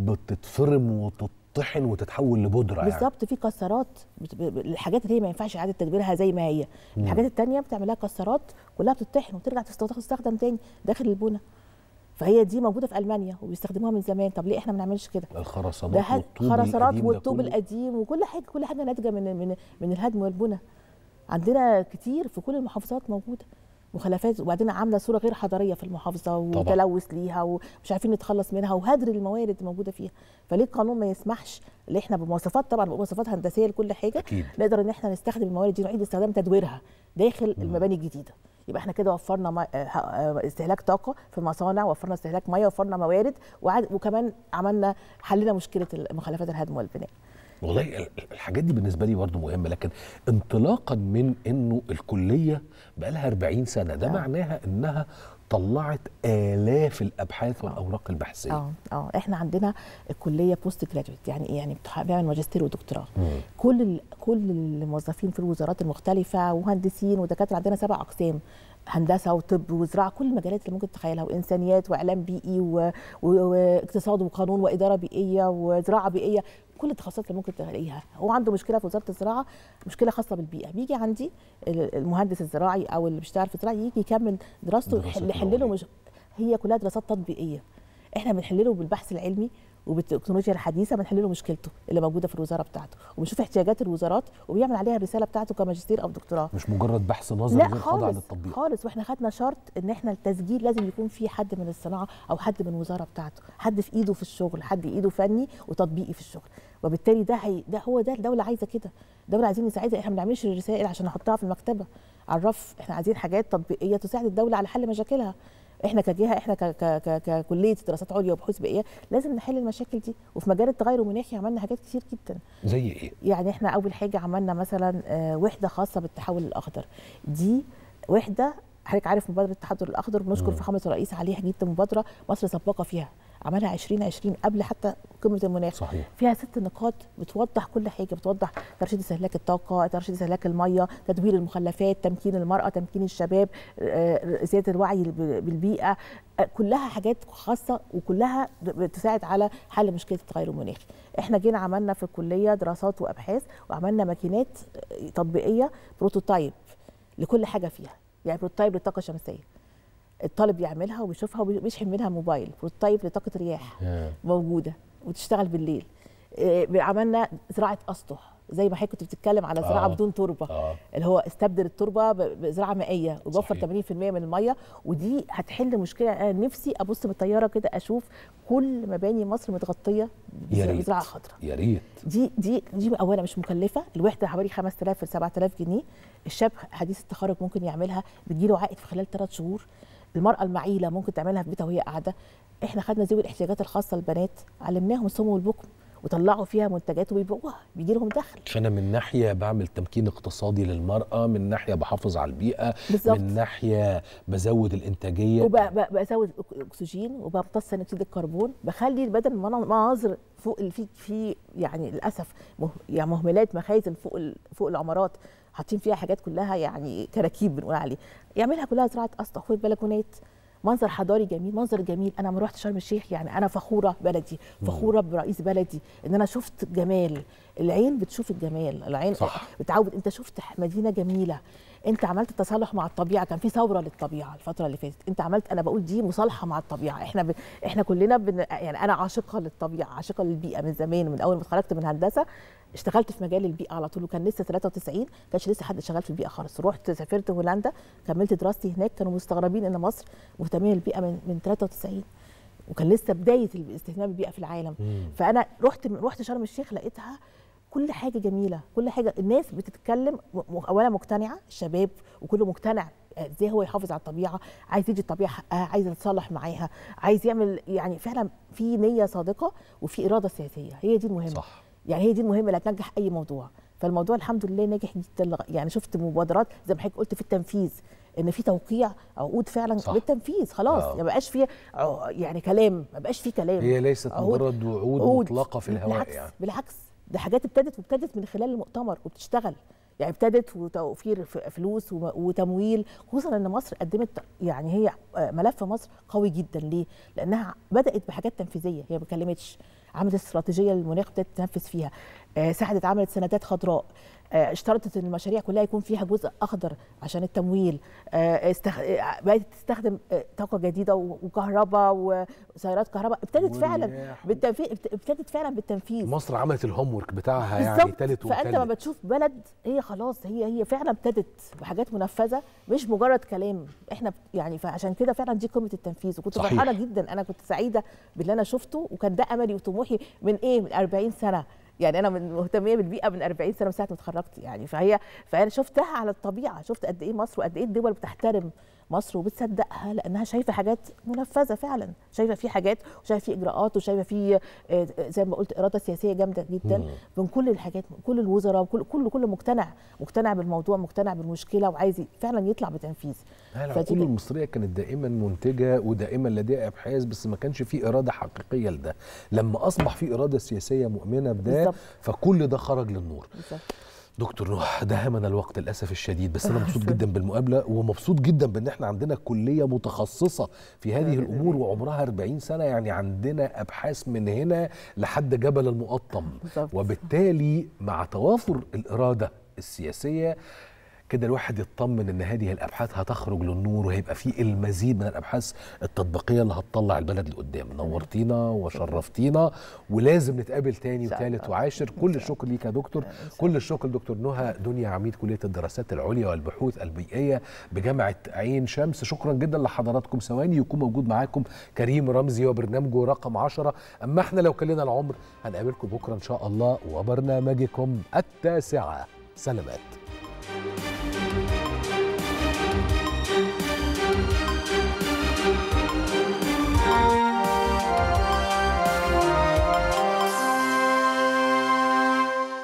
بتتفرم وتطحن وتتحول لبودره بالظبط يعني. في كسرات الحاجات اللي هي ما ينفعش اعاده تدويرها زي ما هي مم. الحاجات الثانيه بتعملها كسرات كلها بتطحن وترجع تستخدم تاني داخل البنى فهي دي موجوده في المانيا وبيستخدموها من زمان طب ليه احنا ما بنعملش كده الخرسانات والطوب خرسانات والطوب القديم وكل حاجه كل حاجه ناتجه من من من الهدم والبنى عندنا كتير في كل المحافظات موجوده مخلفات وبعدين عامله صوره غير حضاريه في المحافظه وتلوث ليها ومش عارفين نتخلص منها وهدر الموارد الموجوده فيها فليه القانون ما يسمحش اللي احنا بمواصفات طبعا بمواصفات هندسيه لكل حاجه أكيد. نقدر ان احنا نستخدم الموارد دي نعيد استخدام تدويرها داخل مم. المباني الجديده يبقى احنا كده وفرنا استهلاك طاقه في المصانع وفرنا استهلاك ميه وفرنا موارد وكمان عملنا حلنا مشكله مخلفات الهدم والبناء والله الحاجات دي بالنسبه لي برضه مهمه لكن انطلاقا من انه الكليه بقى لها 40 سنه ده آه. معناها انها طلعت الاف الابحاث والاوراق البحثيه اه اه احنا عندنا الكليه بوست جراديويت يعني ايه يعني بيعمل ماجستير ودكتوراه كل ال كل الموظفين في الوزارات المختلفه ومهندسين ودكاتره عندنا سبع اقسام هندسه وطب وزراعه كل المجالات اللي ممكن تتخيلها وانسانيات واعلام بيئي و... و... واقتصاد وقانون واداره بيئيه وزراعه بيئيه كل التخصصات اللي ممكن تلاقيها هو عنده مشكله في وزاره الزراعه مشكله خاصه بالبيئه بيجي عندي المهندس الزراعي او اللي بيشتغل في الزراعه يجي يكمل دراسته يحل له مش... هي كلها دراسات تطبيقيه احنا بنحل له بالبحث العلمي وبالتكنولوجيا الحديثه بنحل له مشكلته اللي موجوده في الوزاره بتاعته وبنشوف احتياجات الوزارات وبيعمل عليها الرساله بتاعته كماجستير او دكتوراه مش مجرد بحث نظري لا خالص خالص واحنا خدنا شرط ان احنا التسجيل لازم يكون في حد من الصناعه او حد من الوزاره بتاعته حد في ايده في الشغل حد ايده فني وتطبيقي في الشغل وبالتالي ده هي ده هو ده الدوله عايزه كده الدوله عايزين نساعدها احنا ما بنعملش الرسائل عشان نحطها في المكتبه على الرف احنا عايزين حاجات تطبيقيه تساعد الدوله على حل مشاكلها احنا كجهه احنا ك ك ك ككليه دراسات عليا وبحوث بيئيه لازم نحل المشاكل دي وفي مجال التغير المناخي عملنا حاجات كتير جدا زي ايه يعني احنا اول حاجه عملنا مثلا وحده خاصه بالتحول الاخضر دي وحده حضرتك عارف مبادره التحضر الاخضر بنشكر فخامه الرئيس عليها جدا مبادره مصر سباقه فيها عملها 2020 قبل حتى قمه المناخ صحيح. فيها ست نقاط بتوضح كل حاجه بتوضح ترشيد استهلاك الطاقه ترشيد استهلاك الميه تدوير المخلفات تمكين المراه تمكين الشباب زياده الوعي بالبيئه كلها حاجات خاصه وكلها بتساعد على حل مشكله التغير المناخي احنا جينا عملنا في الكليه دراسات وابحاث وعملنا ماكينات تطبيقيه بروتوتايب لكل حاجه فيها يعني بروتوتايب للطاقه الشمسيه الطالب يعملها وبيشوفها وبيشحن منها موبايل بروتوتايب لطاقه رياح yeah. موجوده وتشتغل بالليل إيه عملنا زراعه اسطح زي ما حضرتك كنت بتتكلم على زراعه آه. بدون تربه آه. اللي هو استبدل التربه بزراعه مائيه ويوفر 80% من الميه ودي هتحل مشكله انا نفسي ابص بالطياره كده اشوف كل مباني مصر متغطيه بزراعه خضراء يا ريت دي دي دي اولا مش مكلفه الوحده حوالي 5000 ل 7000 جنيه الشاب حديث التخرج ممكن يعملها بتجيله عائد في خلال ثلاث شهور المراه المعيله ممكن تعملها في بيتها وهي قاعده احنا خدنا ذوي الاحتياجات الخاصه البنات علمناهم الصم والبكم وطلعوا فيها منتجات وبيبيعوها بيجي لهم دخل فانا من ناحيه بعمل تمكين اقتصادي للمراه من ناحيه بحافظ على البيئه بالزبط. من ناحيه بزود الانتاجيه وبزود اكسجين وبمتص ثاني اكسيد الكربون بخلي بدل مناظر فوق في في يعني للاسف مه يعني مهملات مخازن فوق فوق العمارات حاطين فيها حاجات كلها يعني كراكيب بنقول عليه يعملها كلها زراعه اسطح والبلكونات منظر حضاري جميل منظر جميل انا لما رحت شرم الشيخ يعني انا فخوره بلدي فخوره برئيس بلدي ان انا شفت جمال العين بتشوف الجمال العين صح. بتعود انت شفت مدينه جميله انت عملت تصالح مع الطبيعه كان في ثوره للطبيعه الفتره اللي فاتت انت عملت انا بقول دي مصالحه مع الطبيعه احنا ب... احنا كلنا بن... يعني انا عاشقه للطبيعه عاشقه للبيئه من زمان من اول ما اتخرجت من هندسه اشتغلت في مجال البيئه على طول وكان لسه 93 كانش لسه حد شغال في البيئه خالص رحت سافرت هولندا كملت دراستي هناك كانوا مستغربين ان مصر مهتميه بالبيئه من من 93 وكان لسه بدايه الاستهتمام بالبيئه في العالم فانا رحت رحت شرم الشيخ لقيتها كل حاجه جميله كل حاجه الناس بتتكلم م- اولا مقتنعه الشباب وكله مقتنع ازاي هو يحافظ على الطبيعه عايز يدي الطبيعه حقها عايز يتصالح معاها عايز يعمل يعني فعلا في نيه صادقه وفي اراده سياسيه هي دي المهمه صح. يعني هي دي المهمه اللي هتنجح اي موضوع فالموضوع الحمد لله ناجح جدا لغ- يعني شفت مبادرات زي ما حضرتك قلت في التنفيذ ان في توقيع عقود فعلا صح. بالتنفيذ خلاص آه. ما بقاش فيه ع- يعني كلام ما بقاش فيه كلام هي ليست عقود- مجرد وعود عقود. مطلقه في الهواء بالعكس يعني بالعكس ده حاجات ابتدت وابتدت من خلال المؤتمر وبتشتغل يعني ابتدت وتوفير ف- فلوس وم- وتمويل خصوصا ان مصر قدمت يعني هي آه، ملف مصر قوي جدا ليه؟ لانها بدات بحاجات تنفيذيه هي ما اتكلمتش عملت استراتيجيه للمناخ ابتدت تنفذ فيها آه، ساعدت عملت سندات خضراء آه، اشترطت ان المشاريع كلها يكون فيها جزء اخضر عشان التمويل آه، استخ... آه، بقت تستخدم آه، طاقه جديده و- وكهرباء وسيارات كهرباء ابتدت فعلا ورياح. بالتنفيذ ابتدت فعلا بالتنفيذ مصر عملت الهوم ورك بتاعها يعني بالظبط. تالت فانت وتالت لما بتشوف بلد هي خلاص هي هي فعلا ابتدت بحاجات منفذه مش مجرد كلام احنا ب- يعني فعشان كده فعلا دي قمه التنفيذ وكنت صحيح. فرحانه جدا انا كنت سعيده باللي انا شفته وكان ده املي وطموحي من ايه من 40 سنه يعني انا من مهتميه بالبيئه من 40 سنه من ساعه ما اتخرجت يعني فهي فانا شفتها على الطبيعه شفت قد ايه مصر وقد ايه الدول بتحترم مصر وبتصدقها لانها شايفه حاجات منفذه فعلا شايفه في حاجات وشايفه في اجراءات وشايفه في آه، زي ما قلت اراده سياسيه جامده جدا مم. من كل الحاجات كل الوزراء وكل كل كل مقتنع مقتنع بالموضوع مقتنع بالمشكله وعايز ي- فعلا يطلع بتنفيذ لا، فدي العقول كانت- المصريه كانت دائما منتجه ودائما لديها ابحاث بس ما كانش في اراده حقيقيه لده لما اصبح في اراده سياسيه مؤمنه بده بالظبط. فكل ده خرج للنور بالظبط. دكتور نوح دهمنا الوقت للاسف الشديد بس انا مبسوط جدا بالمقابله ومبسوط جدا بان احنا عندنا كليه متخصصه في هذه الامور وعمرها 40 سنه يعني عندنا ابحاث من هنا لحد جبل المقطم بالظبط. وبالتالي مع توافر الاراده السياسيه كده الواحد يطمن ان هذه الابحاث هتخرج للنور وهيبقى في المزيد من الابحاث التطبيقيه اللي هتطلع البلد لقدام نورتينا وشرفتينا ولازم نتقابل تاني شاء وثالث الله. وعاشر كل الشكر ليك يا دكتور كل الشكر دكتور نهى دنيا عميد كليه الدراسات العليا والبحوث البيئيه بجامعه عين شمس شكرا جدا لحضراتكم ثواني يكون موجود معاكم كريم رمزي وبرنامجه رقم عشرة اما احنا لو كلنا العمر هنقابلكم بكره ان شاء الله وبرنامجكم التاسعه سلامات